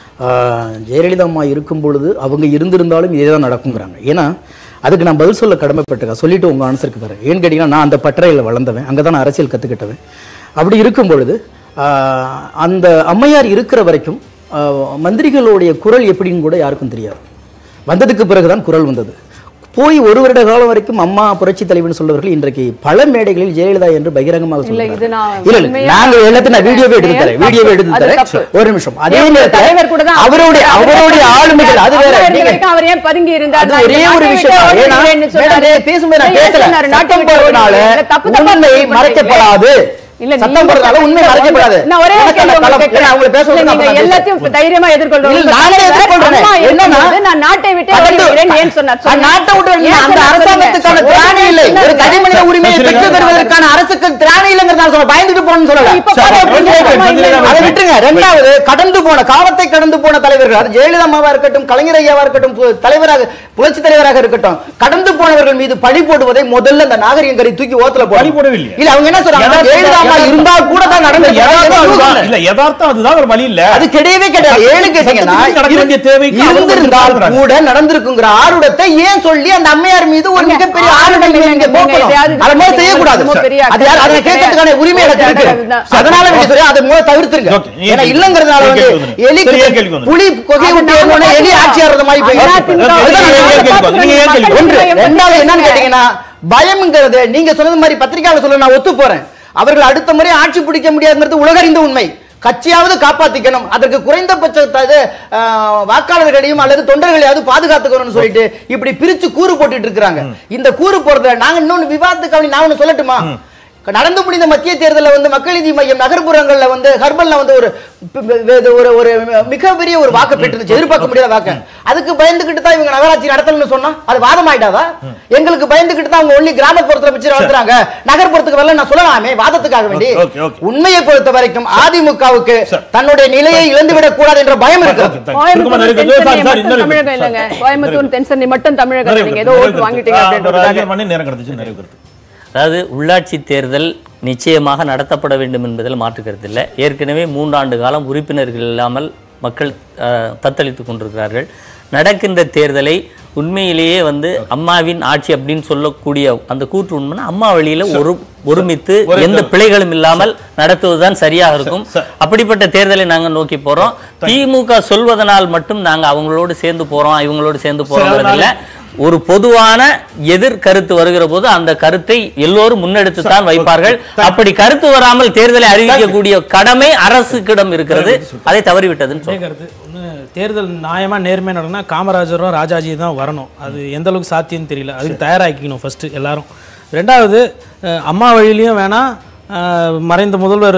ஆஹ், ஜெயலலிதா அம்மா இருக்கும் பொழுது அவங்க இருந்திருந்தாலும் இதே தான் நடக்குங்கிறாங்க ஏன்னா அதுக்கு நான் பதில் சொல்ல கடமைப்பட்டிருக்கேன் சொல்லிட்டு உங்கள் ஆன்சருக்கு தரேன் ஏன்னு கேட்டிங்கன்னா நான் அந்த பட்டறையில் வளர்ந்தவன் அங்கே தான் நான் அரசியல் கற்றுக்கிட்டவன் அப்படி இருக்கும் பொழுது ஆஹ், அந்த அம்மையார் இருக்கிற வரைக்கும் ஆஹ், மந்திரிகளுடைய குரல் எப்படின்னு கூட யாருக்கும் தெரியாது வந்ததுக்கு பிறகுதான் குரல் வந்தது போய் ஒரு வருட காலம் வரைக்கும் அம்மா புரட்சி தலைவன் சொல்றவர்கள் இன்றைக்கு பல மேடைகளில் ஜெயலலிதா என்று பகிரங்கமாக இல்ல, இது சொல்றாங்க நான் இல்ல இல்ல உண்மையா நாங்க எல்லாத்தையும் நான் வீடியோவே எடுத்து தரேன் தப்பு. வீடியோவே எடுத்து அது தரேன் தப்பு. ஒரு நிமிஷம் அதே ஏன் உங்க தலைவர் கூட நேரத்தில் தான் அவருடைய அவர் அவருடைய பதுங்கி ஆளுமைகள் அது இருந்தார். வேற அவர் நீங்க வரைக்கும் அவர் ஏன் பதுங்கி இருந்தார்? அது நான் ஒரே இந்த ஒரு நாட்டை விஷயம் விட்டு தான். ஏன்னா ஓடுகிறேன்னு சொன்னாரு. மேடம், பேசும்போது நான் ஏன் பேசல சொன்னாரு? நாட்டை சட்டம் விட்டு போடுறதுனால ஓடுகிறேன். தப்பு தப்பா உண்மை பேசுறீங்க. மறைக்கப்படாது இல்ல, நீங்க சட்டம் போடுறதுனால உண்மை இல்ல, மறைக்கப்படாது நான் ஒரே ஒரு எனக்கான கேள்வி களம். உங்களுக்கு ஏன்னா அவங்களை பேச இல்ல, விட்டு நீங்க நான் எல்லாத்தையும் தைரியமா எதிர்கொள்றோம். இல்ல, உங்க நானே தலைவர் எதிர்கொள்றேன். அம்மா என்னன்னா, இருக்கும்போது நான் நாட்டை விட்டு கடந்து- ஓடுகிறேன் ஏன் சொன்னார்? ஆ, நாட்டை விட்டு ஏன் அந்த சொன்னார்? அரசாங்கத்துக்கான சொல்லுங்க. திராணி இல்லை ஒரு சொன்னார். தனிமனித உரிமையை சரி, பெற்று சரி. தருவதற்கான அரசுக்கு திராணி இல்லைங்கிறத நான் சொல்ல பயந்துட்டு போகணும்னு சொல்லல இப்ப சரி, பாரு, கொஞ்சம் கொஞ்சம் கொஞ்சம் இல்ல, இல்ல, அதை இல்ல. விட்டுருங்க ரெண்டாவது கடந்து போன காலத்தை கடந்து போன தலைவர்கள் அது ஜெயலலிதா அம்மாவா இருக்கட்டும் கலைஞர் ஐயாவா இருக்கட்டும் பு- தலைவராக புரட்சி தலைவராக இருக்கட்டும் கடந்து போனவர்கள் மீது பழி போடுவதை முதல்ல அந்த நாகரிகம் கறி தூக்கி ஓத்துல போடணும். பழி போடவில்லை. இல்ல அவங்க என்ன சொல்றாங்க யதார்த்தம் ஜெயலலிதா அம்மா யதார்த்தம். இருந்தா கூட தான் நடந்தது யதார்த்தம் அதுதான். இல்ல. இல்ல யதார்த்தம் அதுதான் ஒரு வழி இல்ல அது கிடையவே கிடையாது ஏன்னு கேட்டீங்கன்னா சட்டத்துக்கு நடக்க வேண்டிய தேவைக்கு அவங்க இருந்திருந்தால் வந்து கூட நடந்திருக்குங்கிற ஆருடத்தை ஏன் சொல்லி அந்த அம்மையார் மீது ஒரு மிகப்பெரிய ஆருடம் இல்லைங்க, நீங்க நீங்க போக்கணும் எதையாவது அதை முதல்ல செய்யக்கூடாது ரொம்ப பெரிய அது யார் அதை அக்கறை கேட்கறதுக்கான உரிமை எனக்கு இருக்கு அதுதான். அதனால நீங்க சொல்லி அதை முதல்ல தவிர்த்துருங்க Okay, நீங்க ஏன்னா கேள்வி இல்லங்கிறதுனால வந்து- வந்து கேள்வி வந்து- எலி சரி, ஏன் கேள்வி வந்து- புலி கொகை அது விட்டு நாம ஏறினோடனே எலி பார்த்துக்கலாம். ஆட்சியாளர் மாதிரி போய் அதிமுக அதுதான் நீங்க நான் ஏன் கேள்வி சொல்றேன். வந்து- நீங்க ஏன் கேள்வி ஒன்று வந்து- ரெண்டாவது என்னன்னு கேட்டீங்கன்னா பயம்ங்கிறது நீங்க சொன்னது மாதிரி பத்திரிகையாளர் சொல்ல நான் ஒத்து போறேன் அவர்கள் அடுத்த முறை ஆட்சி பிடிக்க முடியாதுங்கிறது உலகறிந்த உண்மை கட்சியாவது காப்பாத்திக்கணும் அதற்கு குறைந்தபட்ச த- இது, ஆஹ், வாக்காளர்களையும் அல்லது தொண்டர்களையாவது பாதுகாத்துக்கணும்னு சொல்லிட்டு இப்படி பிரிச்சு கூறு போட்டுட்டு இருக்காங்க இந்த கூறு போறதுல நாங்க இன்னொன்னு விவாதத்துக்கு அவனி நான் ஒண்ணு சொல்லட்டுமா நடந்து முடிந்த மத்திய தேர்தலில் வந்து மக்கள் நீதி மையம் நகர்ப்புறங்கள்ல வந்து ஹர்பல்ல வந்து ஒரு பி- பி- இது ஒரு ஒரு மிகப்பெரிய ஒரு வாக்கு பெற்றுச்சு எதிர்பார்க்க முடியாத வாக்கு அதுக்கு பயந்துகிட்டு தான் இவங்க நகராட்சி நடத்தணும்னு சொன்னா அது வாதம் ஆயிடாதா எங்களுக்கு பயந்துகிட்டு தான் அவங்க ஒன்லி கிராமப்புறத்துல பிச்சு நடத்துறாங்க நகர்ப்புறத்துக்கு வரல நான் சொல்லலாமே வாதத்துக்காக வேண்டி Okay, okay. உண்மையை பொறுத்த வரைக்கும் அதிமுகவுக்கு Sir. தன்னுடைய நிலையை இழந்துவிடக் கூடாது என்ற பயம் இருக்கு Okay, thank you. சுருக்கமா கோயம்புத்தூர் நிறைவு தென் சார், சென்னை சார், மட்டும் இன்னொரு தமிழகம் இல்லைங்க சார், கோயம்புத்தூர் தென் சென்னை மட்டும் தமிழகம் நிறைவு நீங்க ஏதோ கருத்து, ஓட்டு வாங்கிட்டீங்க ஆ, ஒரு அப்படின்றதுக்காக அரை மணி நேரம் கிடைச்சு நிறைவு கருத்து அதாவது உள்ளாட்சி தேர்தல் நிச்சயமாக நடத்தப்பட வேண்டும் என்பதில் மாற்று கருத்தில்லை ஏற்கனவே மூன்றாண்டு காலம் உறுப்பினர்கள் இல்லாமல் மக்கள் அஹ், தத்தளித்துக் கொண்டிருக்கிறார்கள் நடக்கின்ற தேர்தலை உண்மையிலேயே வந்து அம்மாவின் ஆட்சி அப்படின்னு சொல்லக்கூடிய அந்த கூற்று உண்மைனா அம்மா வழியில ஒரு ஒருமித்து ஒரே எந்த கருத்து. பிழைகளும் இல்லாமல் நடத்துவதுதான் சரியாக இருக்கும் சார். அப்படிப்பட்ட தேர்தலை நாங்க நோக்கி போறோம் திமுக சொல்வதனால் மட்டும் நாங்க அவங்களோடு சேர்ந்து போறோம் இவங்களோடு சேர்ந்து போறோம் இல்ல ஒரு பொதுவான எதிர் கருத்து வருகிற போது அந்த கருத்தை எல்லோரும் முன்னெடுத்து தான் வைப்பார்கள் அப்படி கருத்து வராமல் தேர்தலை அறிவிக்கக்கூடிய கடமை அரசுக்கிடம் இருக்கிறது அதை தவறிவிட்டதுன்னு அதே சொல்றேன் கருத்து ஒன்று தேர்தல் நியாயமா நேர்மையாக நடனா காமராஜரும் ராஜாஜி தான் வரணும் அது எந்த அளவுக்கு சாத்தியம்னு தெரியல அதுக்கு தயாராக்கிக்கணும் ஃபர்ஸ்ட் எல்லாரும் ரெண்டாவது அஹ், அம்மா வழியிலையும் வேணாம் அஹ், மறைந்த முதல்வர்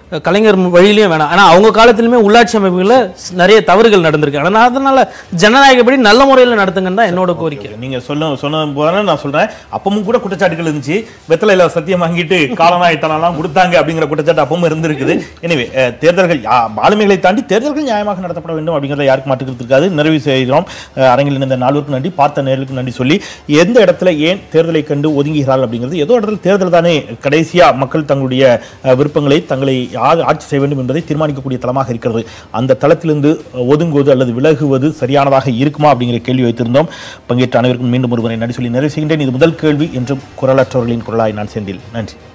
அஹ், கலைஞர் வழியிலையும் வேணாம் ஆனா அவங்க காலத்திலுமே உள்ளாட்சி அமைப்புகளில் நிறைய தவறுகள் நடந்திருக்கு ஆனா அதனால ஜனநாயகப்படி நல்ல முறையில் நடத்துங்கன்னு தான் என்னோட கோரிக்கை நீங்க சொல்ல சொன்ன போது நான் சொல்றேன் அப்பவும் கூட குற்றச்சாட்டுகள் இருந்துச்சு வெத்தலையில சத்தியம் வாங்கிட்டு காலநாயத்தனெல்லாம் கொடுத்தாங்க அப்படிங்கிற குற்றச்சாட்டு அப்பவும் இருந்திருக்குது எனவே அஹ், தேர்தல்கள் யா- ஆளுமைகளை தாண்டி தேர்தல்கள் நியாயமாக நடத்தப்பட வேண்டும் அப்படிங்கிறத யாருக்கு மாற்றுக்கிறது இருக்காது நிறைவு செய்கிறோம் அஹ், அரங்கில் இருந்த நால்வருக்கு நன்றி பார்த்த நேர்களுக்கு நன்றி சொல்லி எந்த இடத்துல ஏன் தேர்தலை கண்டு ஒதுங்குகிறார்கள் அப்படிங்கிறது ஏதோ இடத்துல தேர்தல் தானே கடைசியா மக்கள் தங்களுடைய அஹ், விருப்பங்களை தங்களை யார் ஆட்சி செய்ய வேண்டும் என்பதை தீர்மானிக்கக்கூடிய தளமாக இருக்கிறது அந்த தளத்திலிருந்து அஹ், ஒதுங்குவது அல்லது விலகுவது சரியானதாக இருக்குமா அப்படிங்கிற கேள்வி வைத்திருந்தோம் பங்கேற்ற அனைவருக்கும் மீண்டும் ஒருமுறை நன்றி சொல்லி நிறைவு செய்கின்றேன் இது முதல் கேள்வி என்றும் குரலற்றவர்களின் குரலாய் நான் செந்தில் நன்றி